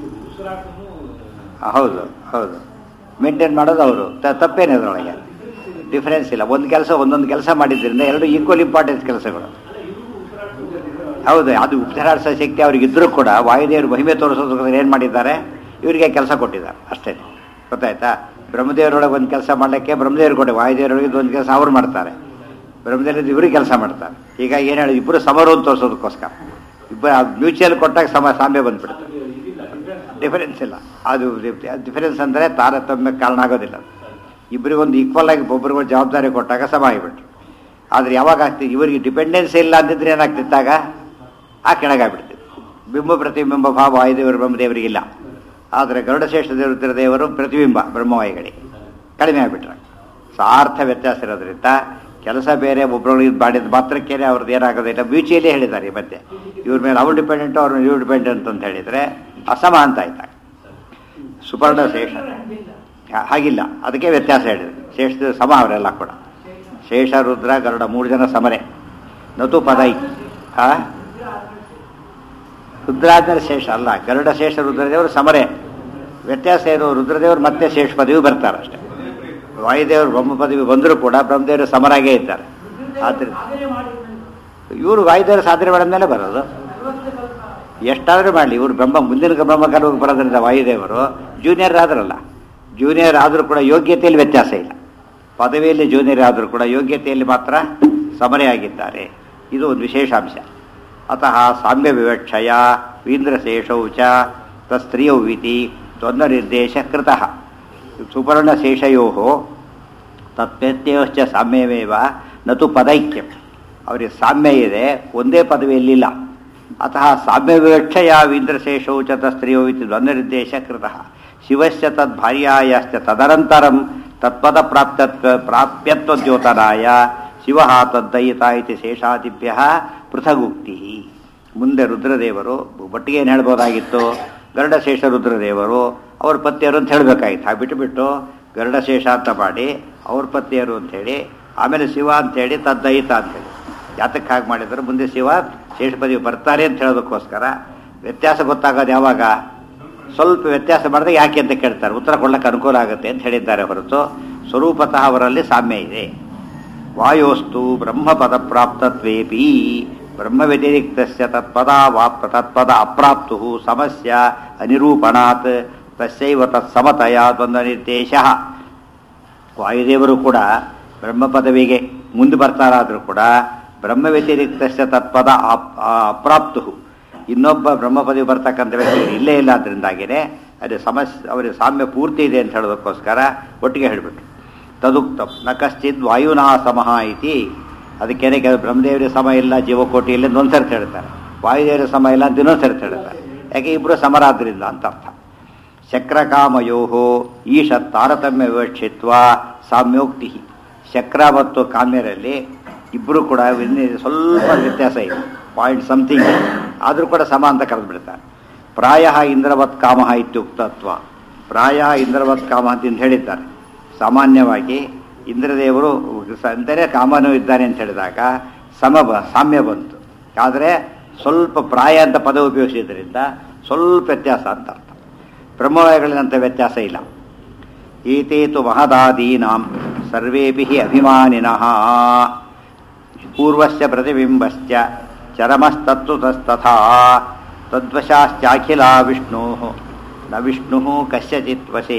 ಆ, ಹೌದು ಹೌದು ಮೇಂಟೈನ್ ಮಾಡೋದು ಅವರು ತಪ್ಪೇನು ಅದರೊಳಗೆ ಡಿಫರೆನ್ಸ್ ಇಲ್ಲ ಒಂದು ಕೆಲಸ ಒಂದೊಂದು ಕೆಲಸ ಮಾಡಿದ್ರಿಂದ ಎರಡು ಈಕ್ವಲ್ ಇಂಪಾರ್ಟೆನ್ಸ್ ಕೆಲಸಗಳು ಹೌದು ಅದು ಉಪಚಾರಾಡಿಸೋ ಶಕ್ತಿ ಅವ್ರಿಗೆ ಇದ್ರೂ ಕೂಡ ವಾಯುದೇವರು ಮಹಿಮೆ ತೋರಿಸೋದಕ್ಕೋಸ್ಕರ ಏನು ಮಾಡಿದ್ದಾರೆ ಇವರಿಗೆ ಕೆಲಸ ಕೊಟ್ಟಿದ್ದಾರೆ ಅಷ್ಟೇ ಗೊತ್ತಾಯ್ತಾ ಬ್ರಹ್ಮದೇವರೊಳಗೆ ಒಂದು ಕೆಲಸ ಮಾಡಲಿಕ್ಕೆ ಬ್ರಹ್ಮದೇವರು ಕೊಟ್ಟೆ ವಾಯುದೇವರೊಳಗೆ ಒಂದು ಕೆಲಸ ಅವ್ರು ಮಾಡ್ತಾರೆ ಬ್ರಹ್ಮದೇವರಿಂದ ಇವರು ಕೆಲಸ ಮಾಡ್ತಾರೆ ಈಗ ಏನು ಹೇಳಿ ಇಬ್ಬರು ಸಮರು ಅಂತ ತೋರಿಸೋದಕ್ಕೋಸ್ಕರ ಇಬ್ಬರು ಮ್ಯೂಚುವಲ್ ಕೊಟ್ಟಾಗ ಸಮ ಸಾಮ್ಯ ಬಂದ್ಬಿಡುತ್ತೆ ಡಿಫರೆನ್ಸ್ ಇಲ್ಲ ಅದು ಡಿಫರೆನ್ಸ್ ಅಂದರೆ ತಾರತಮ್ಯ ಕಾರಣ ಆಗೋದಿಲ್ಲ ಇಬ್ಬರಿಗೊಂದು ಈಕ್ವಲ್ ಆಗಿ ಒಬ್ಬರಿಗೊಂದು ಜವಾಬ್ದಾರಿ ಕೊಟ್ಟಾಗ ಸಮ ಆಗಿಬಿಟ್ರು ಆದರೆ ಯಾವಾಗ ಆಗ್ತಿತ್ತು ಇವರಿಗೆ ಡಿಪೆಂಡೆನ್ಸ್ ಇಲ್ಲ ಅಂತಿದ್ರೆ ಏನಾಗ್ತಿತ್ತಾಗ ಆ ಕೆಳಗಾಗ್ಬಿಡ್ತಿತ್ತು ಬಿಂಬ ಪ್ರತಿಬಿಂಬ ಭಾವ ವಾಯುದೇವರು ಬ್ರಹ್ಮದೇವರಿಗಿಲ್ಲ ಆದರೆ ಗರುಡಶೇಷ ದೇವರ ದೇವರು ಪ್ರತಿಬಿಂಬ ಬ್ರಹ್ಮವಾಯಿಗಳಿಗೆ ಕಡಿಮೆ ಆಗಿಬಿಟ್ರೆ ಸಾರ್ಥ ವ್ಯತ್ಯಾಸ ಇರೋದ್ರಿಂದ ಕೆಲಸ ಬೇರೆ ಒಬ್ಬರೊಳಗೆ ಮಾಡಿದ ಮಾತ್ರಕ್ಕೇನೆ ಅವ್ರದ್ದು ಏನಾಗೋದಿಲ್ಲ ಮ್ಯೂಚುಯಲಿ ಹೇಳಿದ್ದಾರೆ ಈ ಮಧ್ಯೆ ಇವ್ರ ಮೇಲೆ ಅವ್ರು ಡಿಪೆಂಡೆಂಟು ಅವ್ರ ಇವ್ರು ಡಿಪೆಂಡೆಂಟ್ ಅಂತ ಹೇಳಿದರೆ ಅಸಮ ಅಂತ ಆಯ್ತಾ ಸುಪರ್ಣ ಶೇಷ ಹಾ- ಹಾಗಿಲ್ಲ ಅದಕ್ಕೆ ವ್ಯತ್ಯಾಸ ಹೇಳಿದ್ರು ಶೇಷ ಸಮ ಅವರೆಲ್ಲ ಕೂಡ ಶೇಷ ರುದ್ರ ಗರುಡ ಮೂರು ಜನ ಸಮರೆ ನತು ಪದೈ ಹಾ ರುದ್ರಾದ್ಮೇಲೆ ಶೇಷ ಅಲ್ಲ ಗರುಡ ಶೇಷ ರುದ್ರದೇವರು ಸಮರೆ ವ್ಯತ್ಯಾಸ ಏನು ರುದ್ರದೇವರು ಮತ್ತೆ ಶೇಷ ಪದವಿ ಬರ್ತಾರೆ ಅಷ್ಟೇ ವಾಯುದೇವರು ಬ್ರಹ್ಮ ಪದವಿ ಬಂದರೂ ಕೂಡ ಬ್ರಹ್ಮದೇವರು ಸಮರಾಗೇ ಇದ್ದಾರೆ ಆದ್ರಿಂದ ಇವರು ವಾಯುದೇವರು ಸಾಧನೆ ಮಾಡಿದ್ಮೇಲೆ ಬರೋದು ಎಷ್ಟಾದರೂ ಮಾಡಲಿ ಇವರು ಬ್ರಹ್ಮ ಮುಂದಿನ ಬ್ರಹ್ಮ ಕರ್ಮಕ್ಕೆ ಬರೋದ್ರಿಂದ ವಾಯುದೇವರು ಜೂನಿಯರ್ ಆದ್ರಲ್ಲ ಜೂನಿಯರ್ ಆದರೂ ಕೂಡ ಯೋಗ್ಯತೆಯಲ್ಲಿ ವ್ಯತ್ಯಾಸ ಇಲ್ಲ ಪದವಿಯಲ್ಲಿ ಜೂನಿಯರ್ ಆದರೂ ಕೂಡ ಯೋಗ್ಯತೆಯಲ್ಲಿ ಮಾತ್ರ ಸಮರೆಯಾಗಿದ್ದಾರೆ ಇದು ಒಂದು ವಿಶೇಷ ಅಂಶ ಅತಃ ಸಾಮ್ಯ ವಿವಕ್ಷಯ ವೀಂದ್ರಶೇಷೌ ಚ ತಸ್ತ್ರೀಯೌ ಇತಿ ದ್ವಂದ್ವ ನಿರ್ದೇಶ ಕೃತಃ ಸುಪರ್ಣಶೇಷಯೋ ತತ್ಪ್ರತ್ಯಯೋಶ್ಚ ಸಾಮ್ಯವೇವ ನತು ಪದೈಕ್ಯಂ ಅವರಿಗೆ ಸಾಮ್ಯ ಇದೆ ಒಂದೇ ಪದವಿಯಲ್ಲಿಲ್ಲ ಅತಃ ಸಾಮ್ಯ ವಿವಕ್ಷಯ ವೀಂದ್ರಶೇಷೌ ಚ ತಸ್ತ್ರೀಯೋ ಇತಿ ದ್ವಂದ್ವನಿರ್ದೇಶ ಕೃತಃ ಶಿವಸ್ಯ ತದ್ಭಾರ್ಯಾಯಶ್ಚ ತದನಂತರಂ ತತ್ಪದ ಪ್ರಾಪ್ತತ್ವ ಪ್ರಾಪ್ಯತ್ವದ್ಯೋತನಾಯ ಶಿವ ತದ್ದಯಿತ ಇತಿ ಶೇಷಾದಿಭ್ಯ ಪೃಥಗುಕ್ತಿ ಮುಂದೆ ರುದ್ರದೇವರು ಒಟ್ಟಿಗೆ ಏನು ಹೇಳ್ಬೋದಾಗಿತ್ತು ಗರುಡಶೇಷ ರುದ್ರದೇವರು ಅವ್ರ ಪತ್ನಿಯರು ಅಂತ ಹೇಳಬೇಕಾಗಿತ್ತು ಹಾಗೆ ಬಿಟ್ಟುಬಿಟ್ಟು ಗರುಡಶೇಷ ಅಂತ ಮಾಡಿ ಅವ್ರ ಪತ್ನಿಯರು ಅಂಥೇಳಿ ಆಮೇಲೆ ಶಿವ ಅಂಥೇಳಿ ತದ್ದಯಿತ ಅಂಥೇಳಿ ಯಾತಕ್ಕೆ ಹಾಗೆ ಮಾಡಿದ್ರು ಮುಂದೆ ಶಿವ ಶೇಷಪದಿ ಬರ್ತಾರೆ ಅಂತ ಹೇಳೋದಕ್ಕೋಸ್ಕರ ವ್ಯತ್ಯಾಸ ಗೊತ್ತಾಗೋದು ಯಾವಾಗ ಸ್ವಲ್ಪ ವ್ಯತ್ಯಾಸ ಮಾಡಿದ್ರೆ ಯಾಕೆ ಅಂತ ಕೇಳ್ತಾರೆ ಉತ್ತರ ಕೊಡ್ಲಿಕ್ಕೆ ಅನುಕೂಲ ಆಗುತ್ತೆ ಅಂತ ಹೇಳಿದ್ದಾರೆ ಹೊರತು ಸ್ವರೂಪತಃ ಅವರಲ್ಲಿ ಸಾಮ್ಯ ಇದೆ ವಾಯೋಸ್ತು ಬ್ರಹ್ಮಪದ ಪ್ರಾಪ್ತತ್ವೇಪಿ ಬ್ರಹ್ಮ ವ್ಯತಿರಿಕ್ತಸ್ಯ ತತ್ಪದ ವಾಪ್ ತತ್ಪದ ಅಪ್ರಾಪ್ತು ಸಮಸ್ಯ ಅನಿರೂಪಣಾತ್ ತಸ್ಯೈವ ತತ್ಸಮತಯ ದ್ವಂದ್ವ ನಿರ್ದೇಶ ವಾಯುದೇವರು ಕೂಡ ಬ್ರಹ್ಮ ಪದವಿಗೆ ಮುಂದೆ ಬರ್ತಾರಾದರೂ ಕೂಡ ಬ್ರಹ್ಮ ವ್ಯತಿರಿಕ್ತಸ್ಯ ತತ್ಪದ ಅಪ್- ಅಪ್ರಾಪ್ತು ಇನ್ನೊಬ್ಬ ಬ್ರಹ್ಮ ಪದವಿ ಬರ್ತಕ್ಕಂಥ ವ್ಯಕ್ತಿ ಇಲ್ಲೇ ಇಲ್ಲ ಅದರಿಂದಾಗಿನೇ ಅದೇ ಸಮಸ್ಯೆ ಅವರಿಗೆ ಸಾಮ್ಯ ಪೂರ್ತಿ ಇದೆ ಅಂತ ಹೇಳೋದಕ್ಕೋಸ್ಕರ ಒಟ್ಟಿಗೆ ಹೇಳಿಬಿಟ್ರು ತದುಕ್ತಂ ನ ಕಶ್ಚಿದ್ ವಾಯುನಾ ಸಮಃ ಇತಿ ಅದಕ್ಕೇನೆ ಕೆಲವು ಬ್ರಹ್ಮದೇವರಿಗೆ ಸಮ ಇಲ್ಲ ಜೀವಕೋಟಿ ಇಲ್ಲ ಅಂತ ಒಂದ್ಸರ್ತಿ ಹೇಳ್ತಾರೆ ವಾಯುದೇವರ ಸಮ ಇಲ್ಲ ಅಂತ ಇನ್ನೊಂದ್ಸರ್ತಿ ಹೇಳ್ತಾರೆ ಯಾಕೆ ಇಬ್ಬರು ಸಮರಾದ್ರಿಂದ ಅಂತ ಅರ್ಥ ಶಕ್ರಕಾಮಯೋ ಈಶ ತಾರತಮ್ಯ ವಿವಕ್ಷಿತ್ವ ಸಾಮ್ಯೋಕ್ತಿ ಶಕ್ರ ಮತ್ತು ಕಾಮ್ಯರಲ್ಲಿ ಇಬ್ಬರು ಕೂಡ ಇನ್ನು ಸ್ವಲ್ಪ ವ್ಯತ್ಯಾಸ ಇದೆ ಪಾಯಿಂಟ್ ಸಮಥಿಂಗ್ ಆದರೂ ಕೂಡ ಸಮ ಅಂತ ಕರೆದು ಬಿಡ್ತಾರೆ ಪ್ರಾಯ ಇಂದ್ರವತ್ ಕಾಮ ಇತ್ಯುಕ್ತತ್ವ ಪ್ರಾಯ ಇಂದ್ರವತ್ ಕಾಮ ಅಂತ ಹೇಳಿದ್ದಾರೆ ಸಾಮಾನ್ಯವಾಗಿ ಇಂದ್ರದೇವರು ಅಂದರೆ ಕಾಮನೂ ಇದ್ದಾನೆ ಅಂತ ಹೇಳಿದಾಗ ಸಮ ಬ ಸಾಮ್ಯ ಬಂತು ಆದರೆ ಸ್ವಲ್ಪ ಪ್ರಾಯ ಅಂತ ಪದ ಉಪಯೋಗಿಸಿದ್ರಿಂದ ಸ್ವಲ್ಪ ವ್ಯತ್ಯಾಸ ಅಂತ ಅರ್ಥ ಬ್ರಹ್ಮವಾಯುಗಳಿನಂಥ ವ್ಯತ್ಯಾಸ ಇಲ್ಲ ಏತೇತು ಮಹದಾದೀನಾಂ ಸರ್ವೇಪಿ ಅಭಿಮಾನಿನಃ ಪೂರ್ವಸ್ಯ ಪ್ರತಿಬಿಂಬಶ್ಚ ಚರಮಸ್ತತ್ವತಸ್ತಥಾ ತದ್ವಶಾಶ್ಚಾಖಿಲಾ ವಿಷ್ಣೋ ನ ವಿಷ್ಣು ಕಸ್ಯಚಿತ್ ವಶೇ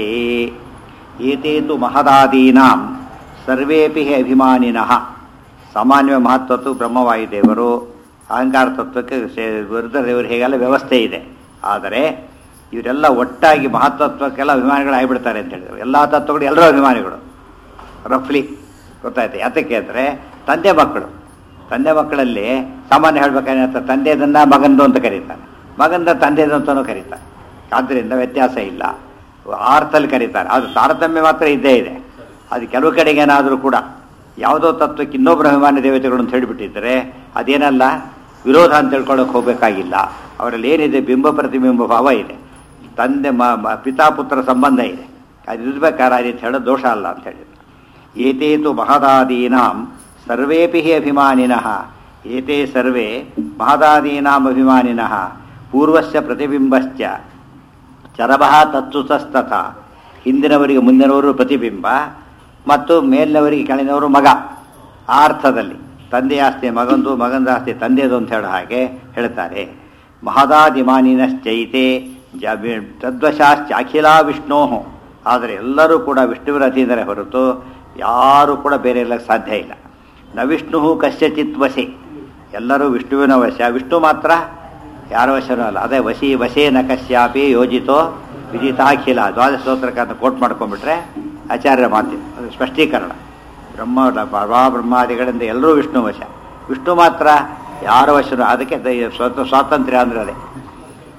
ಏತೇತು ಮಹದಾದೀನಾಂ ಸರ್ವೇಪಿ ಅಭಿಮಾನಿನಃ ಸಾಮಾನ್ಯ ಮಹತ್ವತ್ತು ಬ್ರಹ್ಮವಾಯುದೇವರು ಅಹಂಕಾರ ತತ್ವಕ್ಕೆ ಸೇ- ರುದ್ರದೇವರು ಹೇಗೆಲ್ಲ ವ್ಯವಸ್ಥೆ ಇದೆ ಆದರೆ ಇವರೆಲ್ಲ ಒಟ್ಟಾಗಿ ಮಹತ್ತತ್ವಕ್ಕೆಲ್ಲ ಅಭಿಮಾನಿಗಳು ಆಗಿಬಿಡ್ತಾರೆ ಅಂತ ಹೇಳಿದ್ರು ಎಲ್ಲ ತತ್ವಗಳು ಎಲ್ಲರೂ ಅಭಿಮಾನಿಗಳು ರಫ್ಲಿ ಗೊತ್ತಾಯ್ತು ಯಾತಕ್ಕೆ ಅಂದರೆ ತಂದೆ ಮಕ್ಕಳು ತಂದೆ ಮಕ್ಕಳಲ್ಲಿ ಸಾಮಾನ್ಯ ಹೇಳ್ಬೇಕಾದ್ರೆ ತಂದೆದನ್ನ ಮಗಂದು ಅಂತ ಕರೀತಾರೆ ಮಗಂದ ತಂದೆದು ಅಂತಲೂ ಕರೀತಾರೆ ಆದ್ದರಿಂದ ವ್ಯತ್ಯಾಸ ಇಲ್ಲ ಆರ್ತಲ್ಲಿ ಕರೀತಾರೆ ಅದು ತಾರತಮ್ಯ ಮಾತ್ರ ಇದ್ದೇ ಇದೆ ಅದು ಕೆಲವು ಕಡೆಗೆ ಏನಾದರೂ ಕೂಡ ಯಾವುದೋ ತತ್ವಕ್ಕೆ ಇನ್ನೊಬ್ಬರ ಅಭಿಮಾನಿ ದೇವತೆಗಳು ಅಂತ ಹೇಳಿಬಿಟ್ಟಿದ್ರೆ ಅದೇನಲ್ಲ ವಿರೋಧ ಅಂತ ತಿಳ್ಕೊಳ್ಳೋಕೆ ಹೋಗಬೇಕಾಗಿಲ್ಲ ಅವರಲ್ಲಿ ಏನಿದೆ ಬಿಂಬ ಪ್ರತಿಬಿಂಬ ಭಾವ ಇದೆ ತಂದೆ ಮ ಮ- ಪಿತಾಪುತ್ರ ಸಂಬಂಧ ಇದೆ ಅದು ಇರ್ಬೇಕಾದ್ರೆ ಆ ರೀತಿ ಹೇಳೋ ದೋಷ ಅಲ್ಲ ಅಂತ ಹೇಳಿದ್ರು ಏತೇತು ಮಹದಾದೀನಾಂ ಸರ್ವೇಪಿ ಹಿ ಅಭಿಮಾನಿನಃ ಏತೇ ಸರ್ವೇ ಮಹದಾದೀನಾಂ ಅಭಿಮಾನಿನಃ ಪೂರ್ವಸ್ಯ ಪ್ರತಿಬಿಂಬಶ್ಚ ಚರಭಃ ತತ್ಸುತಸ್ತಥ ಹಿಂದಿನವರಿಗೆ ಮುಂದಿನವರು ಪ್ರತಿಬಿಂಬ ಮತ್ತು ಮೇಲಿನವರಿಗೆ ಕೆಳಗಿನವರು ಮಗ ಆ ಅರ್ಥದಲ್ಲಿ ತಂದೆ ಆಸ್ತಿ ಮಗಂದು ಮಗಂದ ಆಸ್ತಿ ತಂದೆದು ಅಂತ ಹೇಳೋ ಹಾಗೆ ಹೇಳ್ತಾರೆ ಮಹದಾದಿಮಾನಿನಶ್ಚೈತೆ ಜ ತದ್ವಶಾಶ್ಚಾಖಿಲಾ ವಿಷ್ಣೋ ಆದರೆ ಎಲ್ಲರೂ ಕೂಡ ವಿಷ್ಣುವಿನ ಅಧೀನರೇ ಹೊರತು ಯಾರೂ ಕೂಡ ಬೇರೆ ಇರಲಿಕ್ಕೆ ಸಾಧ್ಯ ಇಲ್ಲ ನ ವಿಷ್ಣು ಕಸ್ಯಚಿತ್ ವಶೆ ಎಲ್ಲರೂ ವಿಷ್ಣುವಿನ ವಶ ವಿಷ್ಣು ಮಾತ್ರ ಯಾರ ವಶನೂ ಅಲ್ಲ ಅದೇ ವಶಿ ವಶೇನ ಕಶ್ಯಾಪಿ ಯೋಜಿತೋ ವಿಜಿತಾಖಿಲ ದ್ವಾದಶ ಸ್ತೋತ್ರಕ್ಕೆ ಅಂತ ಕೋಟ್ ಮಾಡ್ಕೊಂಡ್ಬಿಟ್ರೆ ಆಚಾರ್ಯರ ಮಾತು ಅದು ಸ್ಪಷ್ಟೀಕರಣ ಬ್ರಹ್ಮ ಬ್ರಹ್ಮ ಬ್ರಹ್ಮಾದಿಗಳಿಂದ ಎಲ್ಲರೂ ವಿಷ್ಣು ವಶ ವಿಷ್ಣು ಮಾತ್ರ ಯಾರ ವಶನೂ ಅದಕ್ಕೆ ದ- ಸ್ವತ ಸ್ವಾತಂತ್ರ್ಯ ಅಂದ್ರೆ ಅದೇ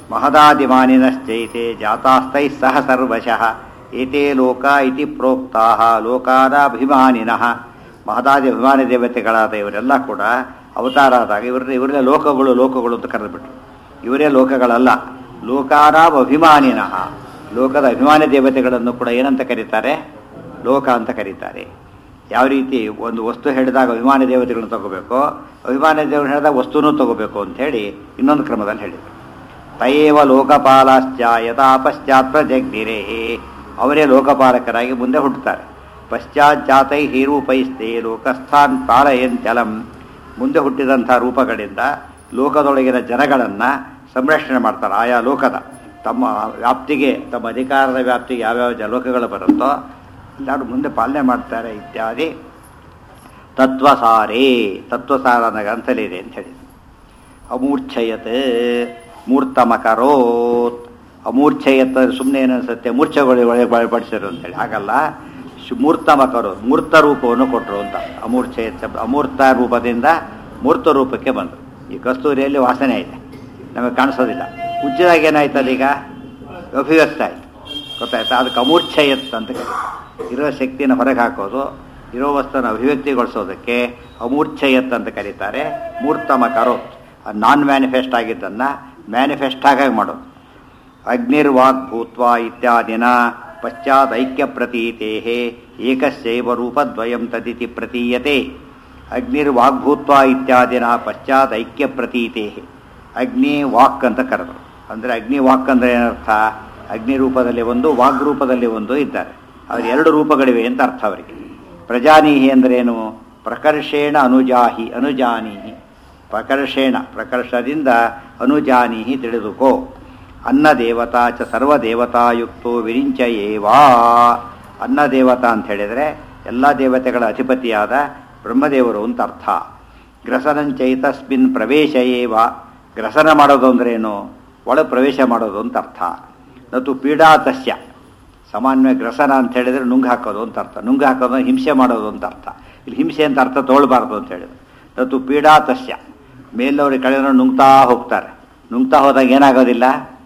ಮಹದಾದಿಮಾನಿನಶ್ಚೈತೆ ಜಾತಾಸ್ತೈಃ ಸಹ ಸರ್ವಶಃ ಏತೇ ಲೋಕ ಇತಿ ಪ್ರೋಕ್ತಾಃ ಲೋಕಾನಾಭಿಮಾನಿನಃ ಮಹದಾದಿ ಅಭಿಮಾನಿ ದೇವತೆಗಳಾದ ಇವರೆಲ್ಲ ಕೂಡ ಅವತಾರ ಆದಾಗ ಇವ್ರ ಇವರೇ ಲೋಕಗಳು ಲೋಕಗಳು ಅಂತ ಕರೆದುಬಿಟ್ರು ಇವರೇ ಲೋಕಗಳಲ್ಲ ಲೋಕಾನಾಂ ಅಭಿಮಾನಿನಃ ಲೋಕದ ಅಭಿಮಾನಿ ದೇವತೆಗಳನ್ನು ಕೂಡ ಏನಂತ ಕರೀತಾರೆ ಲೋಕ ಅಂತ ಕರೀತಾರೆ ಯಾವ ರೀತಿ ಒಂದು ವಸ್ತು ಹೇಳಿದಾಗ ಅಭಿಮಾನಿ ದೇವತೆಗಳನ್ನು ತಗೋಬೇಕು ಅಭಿಮಾನಿ ದೇವರು ಹೇಳಿದಾಗ ವಸ್ತುನೂ ತಗೋಬೇಕು ಅಂತ ಹೇಳಿ ಇನ್ನೊಂದು ಕ್ರಮದಲ್ಲಿ ಹೇಳಿದರು ತಯೇವ ಲೋಕಪಾಲಾಶ್ಚ ಯಥಾ ಪಶ್ಚಾತ್ ಪ್ರಜಗ್ನಿರೇ ಅವರೇ ಲೋಕಪಾಲಕರಾಗಿ ಮುಂದೆ ಹುಟ್ಟುತ್ತಾರೆ ಪಶ್ಚಾತ್ ಜಾತೈ ಹೀರೂಪೈಸ್ತೆ ಲೋಕಸ್ಥಾನ್ ಪಾಲಯಂಚಲಂ ಮುಂದೆ ಹುಟ್ಟಿದಂಥ ರೂಪಗಳಿಂದ ಲೋಕದೊಳಗಿನ ಜನಗಳನ್ನು ಸಂರಕ್ಷಣೆ ಮಾಡ್ತಾರೆ ಆಯಾ ಲೋಕದ ತಮ್ಮ ವ್ಯಾಪ್ತಿಗೆ ತಮ್ಮ ಅಧಿಕಾರದ ವ್ಯಾಪ್ತಿಗೆ ಯಾವ್ಯಾವ ಜ ಲೋಕಗಳು ಬರುತ್ತೋ ಎಲ್ಲರೂ ಮುಂದೆ ಪಾಲನೆ ಮಾಡ್ತಾರೆ ಇತ್ಯಾದಿ ತತ್ವಸಾರೇ ತತ್ವಸಾರ ಅನ್ನೋ ಗ್ರಂಥಲಿದೆ ಅಂತ ಹೇಳಿ ಅಮೂರ್ಛಯತ್ ಮೂರ್ತಮಕರೋತ್ ಅಮೂರ್ಛಯತ್ ಸುಮ್ಮನೆ ಏನು ಅನ್ಸುತ್ತೆ ಮೂರ್ಛೆಗಳು ಒಳಗೆ ಬಡಿಸಿರು ಅಂತೇಳಿ ಹಾಗಲ್ಲ ಶು- ಮೂರ್ತಮಕರು ಮೂರ್ತ ರೂಪವನ್ನು ಕೊಟ್ಟರು ಅಂತ ಅಮೂರ್ಛಯತ್ ಶಬ್ದ ಅಮೂರ್ತ ರೂಪದಿಂದ ಮೂರ್ತ ರೂಪಕ್ಕೆ ಬಂದರು ಈ ಕಸ್ತೂರಿಯಲ್ಲಿ ವಾಸನೆ ಇದೆ ನಮಗೆ ಕಾಣಿಸೋದಿಲ್ಲ ಉಜ್ಜದಾಗ ಏನಾಯ್ತಲ್ಲ ಈಗ ಅಭಿವ್ಯಕ್ತ ಆಯ್ತು ಗೊತ್ತಾಯ್ತಾ ಅದಕ್ಕೆ ಅಮೂರ್ಛಯತ್ ಅಂತ ಕರೀತಾರೆ ಇರೋ ಶಕ್ತಿಯನ್ನು ಹೊರಗೆ ಹಾಕೋದು ಇರೋ ವಸ್ತುವನ್ನು ಅಭಿವ್ಯಕ್ತಿಗೊಳಿಸೋದಕ್ಕೆ ಅಮೂರ್ಛಯತ್ ಅಂತ ಕರೀತಾರೆ ಮೂರ್ತಮ ಕರೋತ್ ನಾನ್ ಮ್ಯಾನಿಫೆಸ್ಟ್ ಆಗಿದ್ದನ್ನು ಮ್ಯಾನಿಫೆಸ್ಟ್ ಆಗಾಗಿ ಮಾಡೋದು ಅಗ್ನಿರ್ವಾಗ್ ಭೂತ್ವಾ ಇತ್ಯಾದಿನ ಪಶ್ಚಾತ್ ಐಕ್ಯ ಪ್ರತೀತೆ ಏಕಸ್ಯೈವ ರೂಪದ್ವಯಂ ತದಿತಿ ಪ್ರತೀಯತೆ ಅಗ್ನಿರ್ವಾಗ್ಭೂತ್ವ ಇತ್ಯಾದಿನ ಪಶ್ಚಾತ್ ಐಕ್ಯ ಪ್ರತೀತೆ ಅಗ್ನಿ ವಾಕ್ ಅಂತ ಕರೆದರು ಅಂದರೆ ಅಗ್ನಿ ವಾಕ್ ಅಂದರೆ ಏನರ್ಥ ಅಗ್ನಿ ರೂಪದಲ್ಲಿ ಒಂದು ವಾಗ್ ರೂಪದಲ್ಲಿ ಒಂದು ಇದ್ದಾರೆ ಅವ್ರ ಎರಡು ರೂಪಗಳಿವೆ ಅಂತ ಅರ್ಥ ಅವರಿಗೆ ಪ್ರಜಾನೀಹಿ ಅಂದ್ರೇನು ಪ್ರಕರ್ಷೇಣ ಅನುಜಾಹಿ ಅನುಜಾನೀಹಿ ಪ್ರಕರ್ಷೇಣ ಪ್ರಕರ್ಷದಿಂದ ಅನುಜಾನೀಹಿ ತಿಳಿದುಕೋ ಅನ್ನದೇವತಾ ಚ ಸರ್ವದೇವತಾಯುಕ್ತೋ ವಿರಿಂಚಯೇವಾ ಅನ್ನದೇವತಾ ಅಂತ ಹೇಳಿದರೆ ಎಲ್ಲ ದೇವತೆಗಳ ಅಧಿಪತಿಯಾದ ಬ್ರಹ್ಮದೇವರು ಅಂತ ಅರ್ಥ ಗ್ರಸನಂಚೈತಸ್ಮಿನ್ ಪ್ರವೇಶ ಏವ ಗ್ರಸನ ಮಾಡೋದು ಅಂದ್ರೇನು ಒಳ ಪ್ರವೇಶ ಮಾಡೋದು ಅಂತ ಅರ್ಥ ನತು ಪೀಡಾತಸ್ಯ ಸಾಮಾನ್ಯ ಗ್ರಸನ ಅಂತ ಹೇಳಿದರೆ ನುಂಗ್ ಹಾಕೋದು ಅಂತ ಅರ್ಥ ನುಂಗ್ ಹಾಕೋದು ಹಿಂಸೆ ಮಾಡೋದು ಅಂತ ಅರ್ಥ ಇಲ್ಲಿ ಹಿಂಸೆ ಅಂತ ಅರ್ಥ ತೊಗೊಳ್ಬಾರ್ದು ಅಂತ ಹೇಳಿದ್ರು ನತು ಪೀಡಾತಸ್ಯ ಮೇಲವ್ರಿಗೆ ಕಳೆದ್ರು ನುಂಗ್ತಾ ಹೋಗ್ತಾರೆ ನುಂಗ್ತಾ ಹೋದಾಗ ಏನಾಗೋದಿಲ್ಲ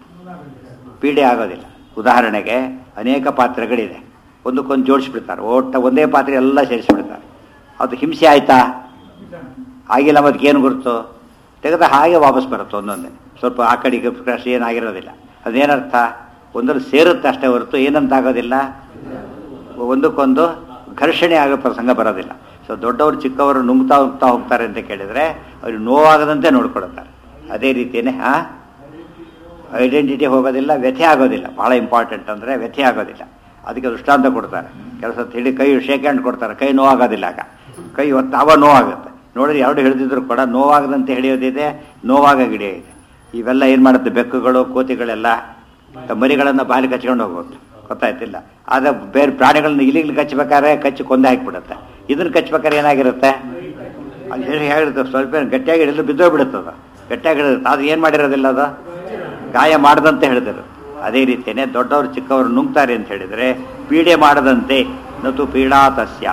ಪೀಡೆ ಆಗೋದಿಲ್ಲ ಉದಾಹರಣೆಗೆ ಅನೇಕ ಪಾತ್ರೆಗಳಿದೆ ಒಂದಕ್ಕೊಂದು ಜೋಡಿಸ್ಬಿಡ್ತಾರೆ ಒಟ್ಟ ಒಂದೇ ಪಾತ್ರೆ ಎಲ್ಲ ಸೇರಿಸ್ಬಿಡ್ತಾರೆ ಅದು ಹಿಂಸೆ ಆಯ್ತಾ ಆಗಿಲ್ಲ ಮತ್ತೆ ಏನು ಗುರುತು ತೆಗೆದ ಹಾಗೆ ವಾಪಸ್ ಬರುತ್ತೆ ಒಂದೊಂದೇ ಸ್ವಲ್ಪ ಆ ಕಡೆಗೆ ಕ್ರಶ್ ಏನಾಗಿರೋದಿಲ್ಲ ಅದೇನರ್ಥ ಒಂದರಲ್ಲಿ ಸೇರುತ್ತೆ ಅಷ್ಟೇ ಹೊರತು ಏನಂತ ಆಗೋದಿಲ್ಲ ಒಂದಕ್ಕೊಂದು ಘರ್ಷಣೆ ಆಗೋ ಪ್ರಸಂಗ ಬರೋದಿಲ್ಲ ಸೊ ದೊಡ್ಡವರು ಚಿಕ್ಕವರು ನುಂಗ್ತಾ ಹೋಗ್ತಾ ಹೋಗ್ತಾರೆ ಅಂತ ಕೇಳಿದರೆ ಅವ್ರಿಗೆ ನೋವಾಗದಂತೆ ನೋಡ್ಕೊಳ್ತಾರೆ ಅದೇ ರೀತಿಯೇ ಹಾಂ ಐಡೆಂಟಿಟಿ ಹೋಗೋದಿಲ್ಲ ವ್ಯಥೆ ಆಗೋದಿಲ್ಲ ಭಾಳ ಇಂಪಾರ್ಟೆಂಟ್ ಅಂದರೆ ವ್ಯಥೆ ಆಗೋದಿಲ್ಲ ಅದಕ್ಕೆ ದೃಷ್ಟಾಂತ ಕೊಡ್ತಾರೆ ಕೆಲಸ ಹಿಡಿ ಕೈ ಶೇಕ್ ಹ್ಯಾಂಡ್ ಕೊಡ್ತಾರೆ ಕೈ ನೋವಾಗೋದಿಲ್ಲ ಆಗ ಕೈ ಹೊತ್ತು ಅವ ನೋವಾಗುತ್ತೆ ನೋಡಿದ್ರೆ ಎರಡು ಹಿಡಿದಿದ್ರು ಕೂಡ ನೋವಾಗದಂತೆ ಹಿಡಿಯೋದಿದೆ ನೋವಾಗ ಹಿಡಿಯೋದಿದೆ ಇವೆಲ್ಲ ಏನು ಮಾಡುತ್ತೆ ಬೆಕ್ಕುಗಳು ಕೋತಿಗಳೆಲ್ಲ ತಮ್ಮ ಮರಿಗಳನ್ನು ಬಾಲಿ ಕಚ್ಕೊಂಡು ಹೋಗ್ಬೋದು ಗೊತ್ತಾಯ್ತಿಲ್ಲ ಆದರೆ ಬೇರೆ ಪ್ರಾಣಿಗಳನ್ನ ಇಲಿಗಳು ಕಚ್ಚಬೇಕಾದ್ರೆ ಕಚ್ಚಿ ಕೊಂದೆ ಹಾಕಿಬಿಡುತ್ತೆ ಇದನ್ನು ಕಚ್ಬೇಕಾದ್ರೆ ಏನಾಗಿರುತ್ತೆ ಅಲ್ಲಿ ಹೇಳಿ ಹೇಳಿರುತ್ತೆ ಸ್ವಲ್ಪ ಗಟ್ಟಿಯಾಗಿ ಹಿಡಿದು ಬಿದ್ದೋಗ್ಬಿಡುತ್ತದ ಗಟ್ಟಿಯಾಗಿ ಹಿಡಿದು ಅದು ಏನು ಮಾಡಿರೋದಿಲ್ಲ ಅದು ಗಾಯ ಮಾಡದಂತೆ ಹೇಳಿದರು ಅದೇ ರೀತಿಯೇ ದೊಡ್ಡವರು ಚಿಕ್ಕವರು ನುಂಗ್ತಾರೆ ಅಂತ ಹೇಳಿದರೆ ಪೀಡೆ ಮಾಡದಂತೆ ನತು ಪೀಡಾತಸ್ಯ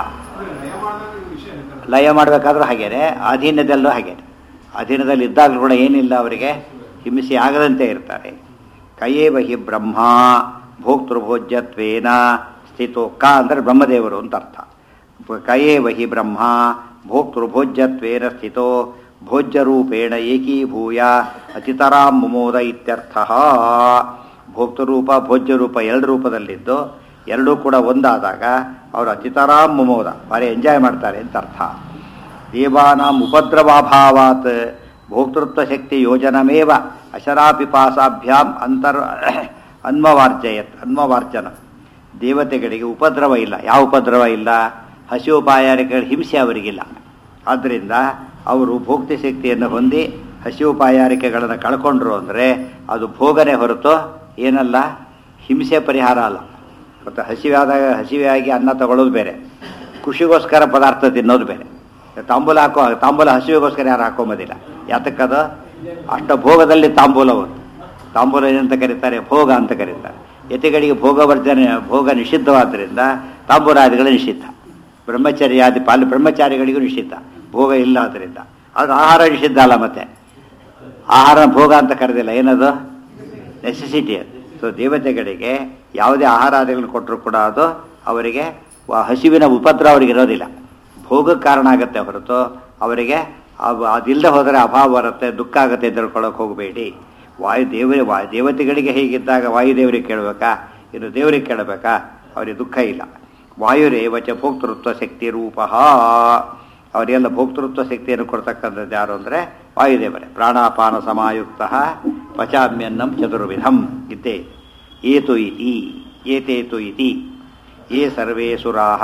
ಲಯ ಮಾಡಬೇಕಾದ್ರೂ ಹಾಗೇನೆ ಅಧೀನದಲ್ಲೂ ಹಾಗೇನೆ ಅಧೀನದಲ್ಲಿ ಇದ್ದಾಗಲೂ ಕೂಡ ಏನಿಲ್ಲ ಅವರಿಗೆ ಹಿಂಸೆ ಆಗದಂತೆ ಇರ್ತಾರೆ ಕಯೇವ ಹಿ ಬ್ರಹ್ಮ ಭೋಕ್ತೃಭೋಜ್ಯತ್ವೇನ ಸ್ಥಿತೋ ಕ ಅಂದರೆ ಬ್ರಹ್ಮದೇವರು ಅಂತ ಅರ್ಥ ಕಯೇವ ಹಿ ಬ್ರಹ್ಮ ಭೋಕ್ತೃಭೋಜ್ಯತ್ವೇನ ಸ್ಥಿತೋ ಭೋಜ್ಯರೂಪೇಣ ಏಕೀಭೂಯ ಅತಿತರಾಂ ಮುಮೋದ ಇತ್ಯರ್ಥ ಭೋಕ್ತೃರೂಪ ಭೋಜ್ಯರೂಪ ಎರಡು ರೂಪದಲ್ಲಿದ್ದು ಎರಡೂ ಕೂಡ ಒಂದಾದಾಗ ಅವರು ಅತಿತರಾಂ ಮುಮೋದ ಭಾರಿ ಎಂಜಾಯ್ ಮಾಡ್ತಾರೆ ಅಂತ ಅರ್ಥ ದೇವಾನಾಂ ಉಪದ್ರವಾಭಾವಾತ್ ಭೋಕ್ತೃತ್ವ ಶಕ್ತಿ ಯೋಜನಮೇವ ಅಶರಾಪಿಪಾಸಾಭ್ಯಾಂ ಅಂತರ್ ಅನ್ಮವಾರ್ಜಯತ್ ಅನ್ಮವಾರ್ಜನ ದೇವತೆಗಳಿಗೆ ಉಪದ್ರವ ಇಲ್ಲ ಯಾವ ಉಪದ್ರವ ಇಲ್ಲ ಹಸಿವುಪಾಯಾರಿಕೆಗಳ ಹಿಂಸೆ ಅವರಿಗಿಲ್ಲ ಆದ್ದರಿಂದ ಅವರು ಭೋಕ್ತಿ ಶಕ್ತಿಯನ್ನು ಹೊಂದಿ ಹಸಿವುಪಾಯಾರಿಕೆಗಳನ್ನು ಕಳ್ಕೊಂಡ್ರು ಅಂದರೆ ಅದು ಭೋಗನೆ ಹೊರತು ಏನಲ್ಲ ಹಿಂಸೆ ಪರಿಹಾರ ಅಲ್ಲ ಮತ್ತು ಹಸಿವಾದಾಗ ಹಸಿವೆಯಾಗಿ ಅನ್ನ ತಗೊಳ್ಳೋದು ಬೇರೆ ಖುಷಿಗೋಸ್ಕರ ಪದಾರ್ಥ ತಿನ್ನೋದು ಬೇರೆ ತಾಂಬೂಲ ಹಾಕೋ ತಾಂಬೂಲ ಹಸಿವೆಗೋಸ್ಕರ ಯಾರು ಹಾಕೊಂಬೋದಿಲ್ಲ ಯಾತಕ್ಕದು ಅಷ್ಟ ಭೋಗದಲ್ಲಿ ತಾಂಬೂಲ ಒಂದು ತಾಂಬೂಲ ಏನಂತ ಕರೀತಾರೆ ಭೋಗ ಅಂತ ಕರೀತಾರೆ ಯತಿಗಳಿಗೆ ಭೋಗ ವರ್ಜನೆ ಭೋಗ ನಿಷಿದ್ಧವಾದ್ದರಿಂದ ತಾಂಬೂಲಾದಿಗಳು ನಿಷಿದ್ಧ ಬ್ರಹ್ಮಚರ್ಯಾದಿ ಪಾಲು ಬ್ರಹ್ಮಚಾರಿಗಳಿಗೂ ನಿಷಿದ್ಧ ಭೋಗ ಇಲ್ಲ ಆದ್ದರಿಂದ ಅದು ಆಹಾರ ನಿಷಿದ್ಧ ಅಲ್ಲ ಮತ್ತೆ ಆಹಾರ ಭೋಗ ಅಂತ ಕರೆದಿಲ್ಲ ಏನದು ನೆಸೆಸಿಟಿ ಅದು ಸೊ ದೇವತೆಗಳಿಗೆ ಯಾವುದೇ ಆಹಾರಾದಿಗಳನ್ನು ಕೊಟ್ಟರು ಕೂಡ ಅದು ಅವರಿಗೆ ವ- ಹಸಿವಿನ ಉಪದ್ರ ಅವರಿಗೆ ಇರೋದಿಲ್ಲ ಭೋಗಕ್ಕೆ ಕಾರಣ ಆಗುತ್ತೆ ಹೊರತು ಅವರಿಗೆ ಅವ್- ಅದಿಲ್ಲದೆ ಹೋದರೆ ಅಭಾವ ಬರುತ್ತೆ ದುಃಖ ಆಗುತ್ತೆ ತಿಳ್ಕೊಳ್ಳೋಕೆ ಹೋಗಬೇಡಿ ವಾಯು ದೇವರೇ ವಾಯು ದೇವತೆಗಳಿಗೆ ಹೀಗಿದ್ದಾಗ ವಾಯುದೇವರಿಗೆ ಕೇಳಬೇಕಾ ಇನ್ನು ದೇವರಿಗೆ ಕೇಳಬೇಕಾ ಅವರಿಗೆ ದುಃಖ ಇಲ್ಲ ವಾಯುರೇವಚ ಭೋಕ್ತೃತ್ವ ಶಕ್ತಿ ರೂಪ ಅವರಿಗೆಲ್ಲ ಭೋಕ್ತೃತ್ವ ಶಕ್ತಿಯನ್ನು ಕೊಡ್ತಕ್ಕಂಥದ್ದು ಯಾರು ಅಂದರೆ ವಾಯುದೇವರೇ ಪ್ರಾಣಾಪಾನ ಸಮಾಯುಕ್ತ ಪಚಾಮ್ಯನ್ನಂ ಚತುರ್ವಿಧಂ ಇದ್ದೇ ಏತು ಇತಿ ಏತೇತು ಇತಿ ಯೇ ಸರ್ವೇ ಸುರಾಹ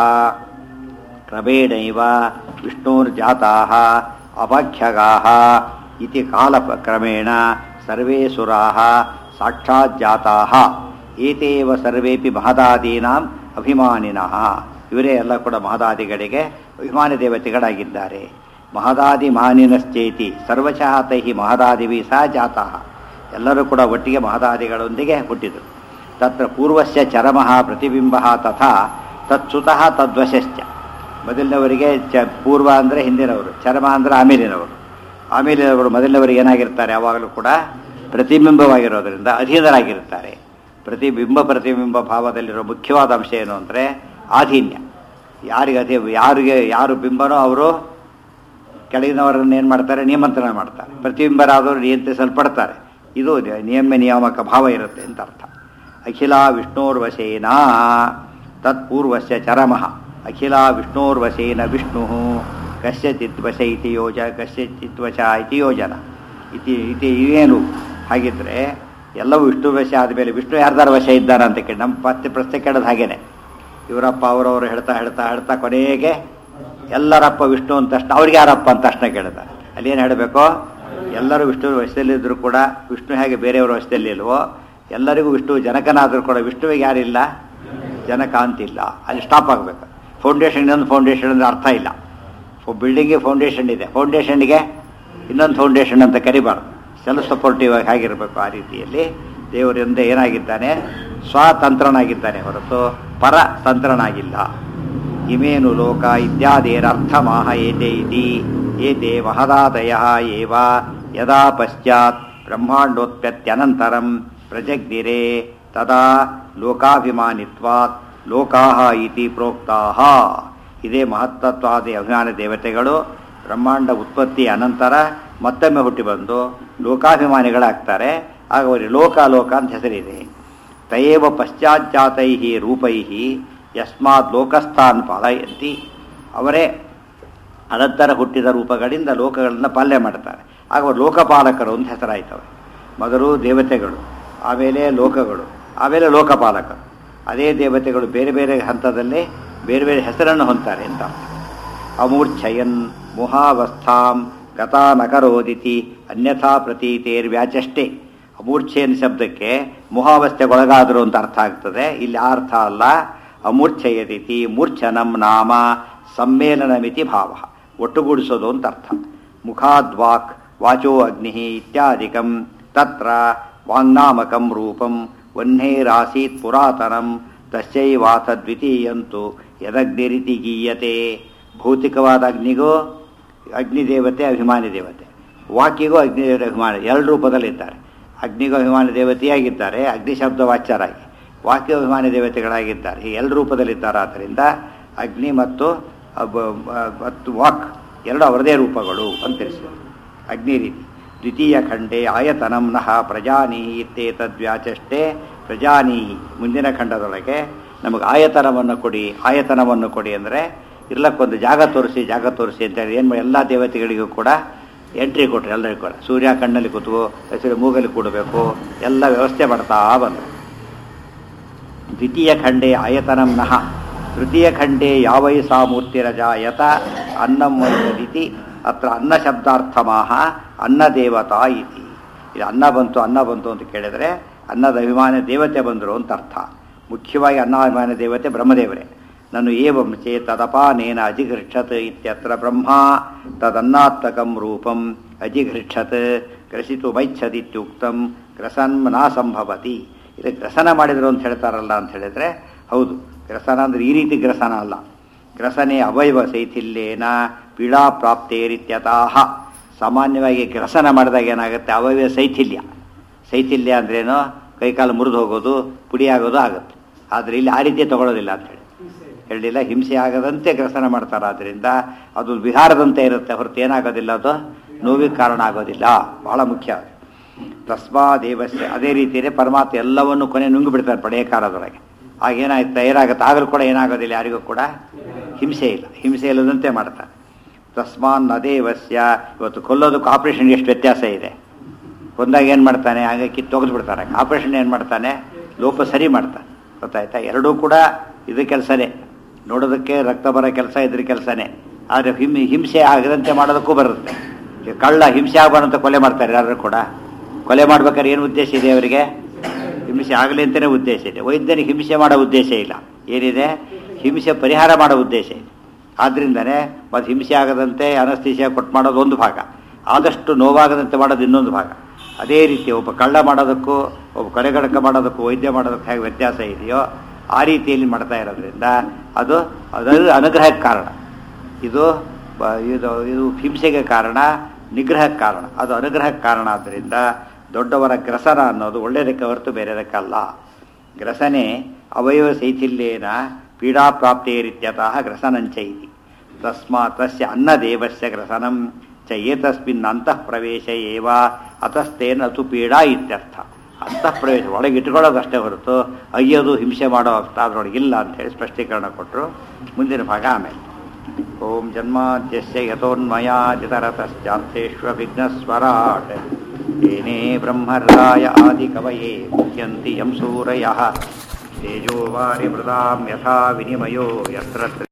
ಕ್ರಮೇಣೈವ ವಿಷ್ಣೋರ್ಜಾತಾಃ ಅಪಾಖ್ಯಗಾಃ ಇತಿ ಕಾಲಕ್ರಮೇಣ ಸರ್ವೇ ಸುರಾಃ ಸಾಕ್ಷಾತ್ ಜಾತಾಃ ಏತೇವ ಸರ್ವೇಪಿ ಮಹದಾದೀನಾಂ ಅಭಿಮಾನಿನಃ ಇವರೇ ಎಲ್ಲ ಕೂಡ ಮಹದಾದಿಗಳಿಗೆ ಅಭಿಮಾನಿ ದೇವತೆಗಳಾಗಿದ್ದಾರೆ ಮಹದಾದಿ ಮಾನಿನಶ್ಚೇತಿ ಸರ್ವಶಃ ತೈಹಿ ಮಹದಾದಿವಿ ಸಹ ಜಾತಃ ಎಲ್ಲರೂ ಕೂಡ ಒಟ್ಟಿಗೆ ಮಹದಾದಿಗಳೊಂದಿಗೆ ಹುಟ್ಟಿದರು ತತ್ರ ಪೂರ್ವಸ್ಯ ಚರಮಃ ಪ್ರತಿಬಿಂಬ ತಥಾ ತತ್ಸುತಃ ತದ್ವಶಶ್ಚ ಮೊದಲಿನವರಿಗೆ ಚ ಪೂರ್ವ ಅಂದರೆ ಹಿಂದಿನವರು ಚರಮ ಅಂದರೆ ಆಮೇಲಿನವರು ಆಮೇಲಿನವರು ಮೊದಲಿನವರಿಗೆ ಏನಾಗಿರ್ತಾರೆ ಯಾವಾಗಲೂ ಕೂಡ ಪ್ರತಿಬಿಂಬವಾಗಿರೋದರಿಂದ ಅಧೀನರಾಗಿರ್ತಾರೆ ಪ್ರತಿಬಿಂಬ ಪ್ರತಿಬಿಂಬ ಭಾವದಲ್ಲಿರೋ ಮುಖ್ಯವಾದ ಅಂಶ ಏನು ಅಂದರೆ ಆಧೀನ್ಯ ಯಾರಿಗೆ ಅದೇ ಯಾರಿಗೆ ಯಾರು ಬಿಂಬನೋ ಅವರು ಕೆಳಗಿನವರನ್ನು ಏನು ಮಾಡ್ತಾರೆ ನಿಯಮಂತ್ರಣ ಮಾಡ್ತಾರೆ ಪ್ರತಿಬಿಂಬರಾದವರು ನಿಯಂತ್ರಿಸಲ್ಪಡ್ತಾರೆ ಇದು ನಿಯಮ ನಿಯಾಮಕ ಭಾವ ಇರುತ್ತೆ ಅಂತ ಅರ್ಥ ಅಖಿಲ ವಿಷ್ಣೋರ್ವಶೇನ ತತ್ಪೂರ್ವಸ್ಯ ಚರಮಃ ಅಖಿಲ ವಿಷ್ಣೋರ್ವಶೇನ ವಿಷ್ಣು ಕಸ್ಯಚಿತ್ ವಶ ಇತಿ ಯೋಜ ಕಸ್ಯಚಿತ್ ವಶ ಇತಿ ಯೋಜನ ಇತಿ ಇತಿ ಇವೇನು ಹಾಗಿದ್ರೆ ಎಲ್ಲವೂ ವಿಷ್ಣು ವಶ ಆದಮೇಲೆ ವಿಷ್ಣು ಯಾರ್ದಾರ ವಶ ಇದ್ದಾರ ಅಂತ ಕೇಳಿ ನಮ್ಮ ಪತ್ತೆ ಪ್ರಶ್ನೆ ಕೇಳೋದು ಹಾಗೇನೆ ಇವರಪ್ಪ ಅವರವರು ಹೇಳ್ತಾ ಹೇಳ್ತಾ ಹೇಳ್ತಾ ಕೊನೆಗೆ ಎಲ್ಲರಪ್ಪ ವಿಷ್ಣು ಅಂತ ತಕ್ಷಣ ಅವ್ರಿಗೆ ಯಾರಪ್ಪ ಅಂತ ತಕ್ಷಣ ಕೇಳ್ತಾರೆ ಅಲ್ಲಿ ಏನು ಹೇಳಬೇಕು ಎಲ್ಲರೂ ವಿಷ್ಣು ವಶದಲ್ಲಿದ್ದರೂ ಕೂಡ ವಿಷ್ಣು ಹೇಗೆ ಬೇರೆಯವರ ವಶದಲ್ಲಿ ಇಲ್ವೋ ಎಲ್ಲರಿಗೂ ವಿಷ್ಣು ಜನಕನಾದರೂ ಕೂಡ ವಿಷ್ಣುವಿಗೆ ಯಾರಿಲ್ಲ ಜನಕ ಅಂತಿಲ್ಲ ಅಲ್ಲಿ ಸ್ಟಾಪ್ ಆಗಬೇಕು ಫೌಂಡೇಶನ್ ಇನ್ನೊಂದು ಫೌಂಡೇಶನ್ ಅಂದರೆ ಅರ್ಥ ಇಲ್ಲ ಬಿಲ್ಡಿಂಗ್ಗೆ ಫೌಂಡೇಶನ್ ಇದೆ ಫೌಂಡೇಶನ್ಗೆ ಇನ್ನೊಂದು ಫೌಂಡೇಶನ್ ಅಂತ ಕರಿಬಾರ್ದು ಸೆಲ್ಫ್ ಸಪೋರ್ಟಿವ್ ಆಗಿ ಹೇಗಿರಬೇಕು ಆ ರೀತಿಯಲ್ಲಿ ದೇವರಿಂದ ಏನಾಗಿದ್ದಾನೆ ಸ್ವತಂತ್ರನಾಗಿದ್ದಾನೆ ಹೊರತು ಪರ ತಂತ್ರನಾಗಿಲ್ಲ ಇಮೇನು ಲೋಕ ಇತ್ಯಾದೇರರ್ಥಮಾಹ ಏತೆ ಇತಿ ಏತೆ ಮಹದಾದಯ ಏವ ಯದಾ ಪಶ್ಚಾತ್ ಬ್ರಹ್ಮಾಂಡೋತ್ಪತ್ತ್ಯನಂತರಂ ಪ್ರಜಗ್ದಿರೆ ತದಾ ಲೋಕಾಭಿಮಾನಿತ್ವಾತ್ ಲೋಕಾಹ ಇತಿ ಪ್ರೋಕ್ತಾಹ ಇದೇ ಮಹತ್ತತ್ವಾದಿ ಅಭಿಮಾನ ದೇವತೆಗಳು ಬ್ರಹ್ಮಾಂಡ ಉತ್ಪತ್ತಿ ಅನಂತರ ಮತ್ತೊಮ್ಮೆ ಹುಟ್ಟಿ ಬಂದು ಲೋಕಾಭಿಮಾನಿಗಳಾಗ್ತಾರೆ ಆಗ ಅವರಿಗೆ ಲೋಕ ಲೋಕ ಅಂತ ಹೆಸರಿದೆ ತಯೇವ ಪಶ್ಚಾಜ್ಜಾತೈ ರೂಪೈ ಯಸ್ಮಾತ್ ಲೋಕಸ್ಥಾನ್ ಪಾಲಯಂತಿ ಅವರೇ ಅನಂತರ ಹುಟ್ಟಿದ ರೂಪಗಳಿಂದ ಲೋಕಗಳನ್ನು ಪಾಲನೆ ಮಾಡ್ತಾರೆ ಆಗ ಅವರು ಲೋಕಪಾಲಕರು ಅಂತ ಹೆಸರಾಯ್ತವೆ ಮೊದಲು ದೇವತೆಗಳು ಆಮೇಲೆ ಲೋಕಗಳು ಆಮೇಲೆ ಲೋಕಪಾಲಕರು ಅದೇ ದೇವತೆಗಳು ಬೇರೆ ಬೇರೆ ಹಂತದಲ್ಲಿ ಬೇರೆ ಬೇರೆ ಹೆಸರನ್ನು ಹೊಂತಾರೆ ಅಂತ ಅಮೂರ್ಛಯನ್ ಮುಹಾವಸ್ಥಾಂ ಗತಾ ನಕರೋದಿತಿ ಅನ್ಯಥಾ ಪ್ರತೀತೇರ್ ವ್ಯಾಚಷ್ಟೇ ಅಮೂರ್ಛೆಯನ್ ಶಬ್ದಕ್ಕೆ ಮುಹಾವಸ್ಥೆಗೊಳಗಾದರು ಅಂತ ಅರ್ಥ ಆಗ್ತದೆ ಇಲ್ಲಿ ಆ ಅರ್ಥ ಅಲ್ಲ ಅಮೂರ್ಛಯದಿತಿ ಮೂರ್ಛನಂ ನಾಮ ಸಮ್ಮೇಳನಮಿತಿ ಭಾವ ಒಟ್ಟುಗೂಡಿಸೋದು ಅಂತ ಅರ್ಥ ಮುಖಾದ್ವಾಕ್ ವಾಚೋ ಅಗ್ನಿ ಇತ್ಯಾದಿಕಂ ತತ್ರ ವಾಂಗ್ನಾಮಕಂ ರೂಪಂ ವಹ್ನೇರಾಸೀತ್ ಪುರಾತನಂ ತಸ್ಯೈವಾಥ ದ್ವಿತೀಯಂತು ಯದಗ್ನಿರಿತಿ ಗೀಯತೆ ಭೌತಿಕವಾದ ಅಗ್ನಿಗೂ ಅಗ್ನಿದೇವತೆ ಅಭಿಮಾನಿ ದೇವತೆ ವಾಕ್ಯಗೂ ಅಗ್ನಿದೇವತೆ ಅಭಿಮಾನಿ ಎರಡು ರೂಪದಲ್ಲಿದ್ದಾರೆ ಅಗ್ನಿಗೂ ಅಭಿಮಾನಿ ದೇವತೆಯಾಗಿದ್ದಾರೆ ಅಗ್ನಿ ಶಬ್ದ ವಾಚ್ಯರಾಗಿ ವಾಕ್ಯ ಅಭಿಮಾನಿ ದೇವತೆಗಳಾಗಿದ್ದಾರೆ ಈ ಎರಡು ರೂಪದಲ್ಲಿದ್ದಾರೆ ಆದ್ದರಿಂದ ಅಗ್ನಿ ಮತ್ತು ಅಬ- ಅ- ಮತ್ತು ವಾಕ್ ಎರಡು ಅವರದೇ ರೂಪಗಳು ಅಂತ ತಿಳಿಸಿದರು ಅಗ್ನಿ ರೀತಿ ದ್ವಿತೀಯ ಖಂಡೆ ಆಯತನಂ ನಃ ಪ್ರಜಾನೀಹಿ ಇತ್ತೇತದ್ವ್ಯಾಚಷ್ಟೇ ಪ್ರಜಾನೀಹಿ ಮುಂದಿನ ಖಂಡದೊಳಗೆ ನಮಗೆ ಆಯತನವನ್ನು ಕೊಡಿ ಆಯತನವನ್ನು ಕೊಡಿ ಅಂದರೆ ಇರ್ಲಕ್ಕೊಂದು ಜಾಗ ತೋರಿಸಿ ಜಾಗ ತೋರಿಸಿ ಅಂತ ಹೇಳಿ ಏನು ಎಲ್ಲ ದೇವತೆಗಳಿಗೂ ಕೂಡ ಎಂಟ್ರಿ ಕೊಟ್ಟರು ಎಲ್ಲರಿಗೂ ಕೂಡ ಸೂರ್ಯ ಕಣ್ಣಲ್ಲಿ ಕೂತ್ಕೋ ಹೆಸರು ಮೂಗಲ್ಲಿ ಕೂಡಬೇಕು ಎಲ್ಲ ವ್ಯವಸ್ಥೆ ಮಾಡ್ತಾ ಬಂದರು ದ್ವಿತೀಯ ಖಂಡೇ ಆಯತನಂ ನಃ ತೃತೀಯ ಖಂಡೇ ಯಾವೈ ಸಾ ಮೂರ್ತಿರಜಾಯತ ಅನ್ನಂ ವೈದದಿತಿ ಅತ್ರ ಅನ್ನ ಶಬ್ದಾರ್ಥಮಾಹ ಅನ್ನದೇವತಾ ಇತಿ ಇದು ಅನ್ನ ಬಂತು ಅನ್ನ ಬಂತು ಅಂತ ಕೇಳಿದರೆ ಅನ್ನದ ಅಭಿಮಾನ ದೇವತೆ ಬಂದರು ಅಂತ ಅರ್ಥ ಮುಖ್ಯವಾಗಿ ಅನ್ನಾಭಿಮಾನ ದೇವತೆ ಬ್ರಹ್ಮದೇವರೇ ನಾನು ಏವಂ ಚೇತದಪಾನೇನ ಅಜಿಘೃಕ್ಷತ್ ಇತ್ಯತ್ರ ಬ್ರಹ್ಮ ತದನ್ನಾತ್ಮಕಂ ರೂಪಂ ಅಜಿಘೃಕ್ಷತ್ ಗ್ರಸಿತು ಮೈಚ್ಛದಿತ್ಯುಕ್ತಂ ಗ್ರಸನ್ ನಾ ಸಂಭವತಿ ಇದು ಗ್ರಸನ ಮಾಡಿದ್ರು ಅಂತ ಹೇಳ್ತಾರಲ್ಲ ಅಂತ ಹೇಳಿದ್ರೆ ಹೌದು ಗ್ರಸನ ಅಂದ್ರೆ ಈ ರೀತಿ ಗ್ರಸನ ಅಲ್ಲ ಗ್ರಸನೆ ಅವಯವ ಶೈಥಿಲ್ಯೇನ ಪೀಡಾ ಪ್ರಾಪ್ತೇರಿತ್ಯತಾಹ ಸಾಮಾನ್ಯವಾಗಿ ಗ್ರಸನ ಮಾಡಿದಾಗ ಏನಾಗುತ್ತೆ ಅವಯವ ಶೈಥಿಲ್ಯ ಶೈಥಿಲ್ಯ ಅಂದ್ರೇನು ಕೈಕಾಲು ಮುರಿದು ಹೋಗೋದು ಪುಡಿ ಆಗೋದು ಆಗುತ್ತೆ ಆದರೆ ಇಲ್ಲಿ ಆ ರೀತಿ ತಗೊಳ್ಳೋದಿಲ್ಲ ಅಂತ ಹೇಳಿ ಹೇಳಿಲ್ಲ ಹಿಂಸೆ ಆಗದಂತೆ ಗ್ರಸನ ಮಾಡ್ತಾರೆ ಆದ್ದರಿಂದ ಅದು ವಿಹಾರದಂತೆ ಇರುತ್ತೆ ಹೊರತು ಏನಾಗೋದಿಲ್ಲ ಅದು ನೋವಿಗೆ ಕಾರಣ ಆಗೋದಿಲ್ಲ ಬಹಳ ಮುಖ್ಯ ಅದು. ತಸ್ಮಾದೇವಸ್ಯ ಅದೇ ರೀತಿಯೇ ಪರಮಾತ್ಮ ಎಲ್ಲವನ್ನು ಕೊನೆ ನುಂಗಿ ಬಿಡ್ತಾರೆ ಪಡೆಯ ಕಾಲದೊಳಗೆ ಆಗೇನಾಯ್ತು ಏನಾಗುತ್ತೆ ಆಗಲೂ ಕೂಡ ಏನಾಗೋದಿಲ್ಲ ಯಾರಿಗೂ ಕೂಡ ಹಿಂಸೆ ಇಲ್ಲ ಹಿಂಸೆ ಇಲ್ಲದಂತೆ ಮಾಡ್ತಾರೆ ತಸ್ಮಾನ್ ನದೇವಸ್ಯ ಇವತ್ತು ಕೊಲ್ಲೋದಕ್ಕೂ ಆಪರೇಷನ್ಗೆ ಎಷ್ಟು ವ್ಯತ್ಯಾಸ ಇದೆ ಒಂದಾಗ ಏನು ಮಾಡ್ತಾನೆ ಹಾಗೆ ಕಿತ್ತು ತೆಗೆದು ಬಿಡ್ತಾನೆ ಆಪರೇಷನ್ ಏನು ಮಾಡ್ತಾನೆ ಲೋಪ ಸರಿ ಮಾಡ್ತಾನೆ ಗೊತ್ತಾಯ್ತಾ ಎರಡೂ ಕೂಡ ಇದು ಕೆಲಸನೇ ನೋಡೋದಕ್ಕೆ ರಕ್ತ ಬರೋ ಕೆಲಸ ಇದ್ರ ಕೆಲಸನೇ ಆದರೆ ಹಿಮ್ ಹಿಂಸೆ ಆಗದಂತೆ ಮಾಡೋದಕ್ಕೂ ಬರುತ್ತೆ ಈಗ ಕಳ್ಳ ಹಿಂಸೆ ಆಗಬಾರ್ದಂತ ಕೊಲೆ ಮಾಡ್ತಾರೆ ಯಾರು ಕೂಡ ಕೊಲೆ ಮಾಡ್ಬೇಕಾದ್ರೆ ಏನು ಉದ್ದೇಶ ಇದೆ ಅವರಿಗೆ ಹಿಂಸೆ ಆಗಲಿ ಅಂತಲೇ ಉದ್ದೇಶ ಇದೆ ವೈದ್ಯನಿಗೆ ಹಿಂಸೆ ಮಾಡೋ ಉದ್ದೇಶ ಇಲ್ಲ ಏನಿದೆ ಹಿಂಸೆ ಪರಿಹಾರ ಮಾಡೋ ಉದ್ದೇಶ ಇದೆ ಆದ್ದರಿಂದನೇ ಮತ್ತು ಹಿಂಸೆ ಆಗದಂತೆ ಅನಸ್ತೀಸಿಯಾ ಕೊಟ್ಟು ಮಾಡೋದು ಒಂದು ಭಾಗ ಆದಷ್ಟು ನೋವಾಗದಂತೆ ಮಾಡೋದು ಇನ್ನೊಂದು ಭಾಗ ಅದೇ ರೀತಿ ಒಬ್ಬ ಕಳ್ಳ ಮಾಡೋದಕ್ಕೂ ಒಬ್ಬ ಕೊಲೆಗಡಕ ಮಾಡೋದಕ್ಕೂ ವೈದ್ಯ ಮಾಡೋದಕ್ಕೂ ಹೇಗೆ ವ್ಯತ್ಯಾಸ ಇದೆಯೋ ಆ ರೀತಿಯಲ್ಲಿ ಮಾಡ್ತಾ ಇರೋದ್ರಿಂದ ಅದು ಅದರ ಅನುಗ್ರಹಕ್ಕೆ ಕಾರಣ ಇದು ಬ- ಇದು ಇದು ಹಿಂಸೆಗೆ ಕಾರಣ ನಿಗ್ರಹಕ್ಕೆ ಕಾರಣ ಅದು ಅನುಗ್ರಹಕ್ಕೆ ಕಾರಣ ಆದ್ದರಿಂದ ದೊಡ್ಡವರ ಗ್ರಸನ ಅನ್ನೋದು ಒಳ್ಳೆಯದಕ್ಕೆ ಹೊರತು ಬೇರೆದಕ್ಕಲ್ಲ ಗ್ರಸನೆ ಅವಯವ ಶೈಥಿಲ್ಯೇನ ಪೀಡಾಪ್ರಾಪ್ತೇರಿತ್ಯತಃ ಗ್ರಸನಂಚೈತಿ ತಸ್ಮಾತ್ ತಸ್ಯ ಅನ್ನದೇವಸ್ಯ ಗ್ರಸನಂ ಚ ಏತಸ್ಮಿನ್ ಅಂತಃ ಪ್ರವೇಶ ಏವ ಅತಸ್ತೇನ ಅತು ಪೀಡಾ ಇತ್ಯರ್ಥ ಅಂತಃ ಪ್ರವೇಶ ಒಳಗೆ ಇಟ್ಕೊಳ್ಳೋದಷ್ಟೇ ಹೊರತು ಅಯ್ಯೋದು ಹಿಂಸೆ ಮಾಡೋ ಅರ್ಥ ಅದರೊಳಗಿಲ್ಲ ಅಂತೇಳಿ ಸ್ಪಷ್ಟೀಕರಣ ಕೊಟ್ಟರು ಮುಂದಿನ ಭಾಗ ಆಮೇಲೆ ಓಂ ಜನ್ಮಾದ್ಯಸ್ಯ ಯಥೋನ್ಮಯಾಜಿತರತಶ್ಚಾರ್ಥೇष्वभिघ्नस्वराट् तेने ब्रह्मर्गाय आदिकवये मुह्यन्ति यं सूरयः तेजो वारिमृदां यथा विनिमयो यत्र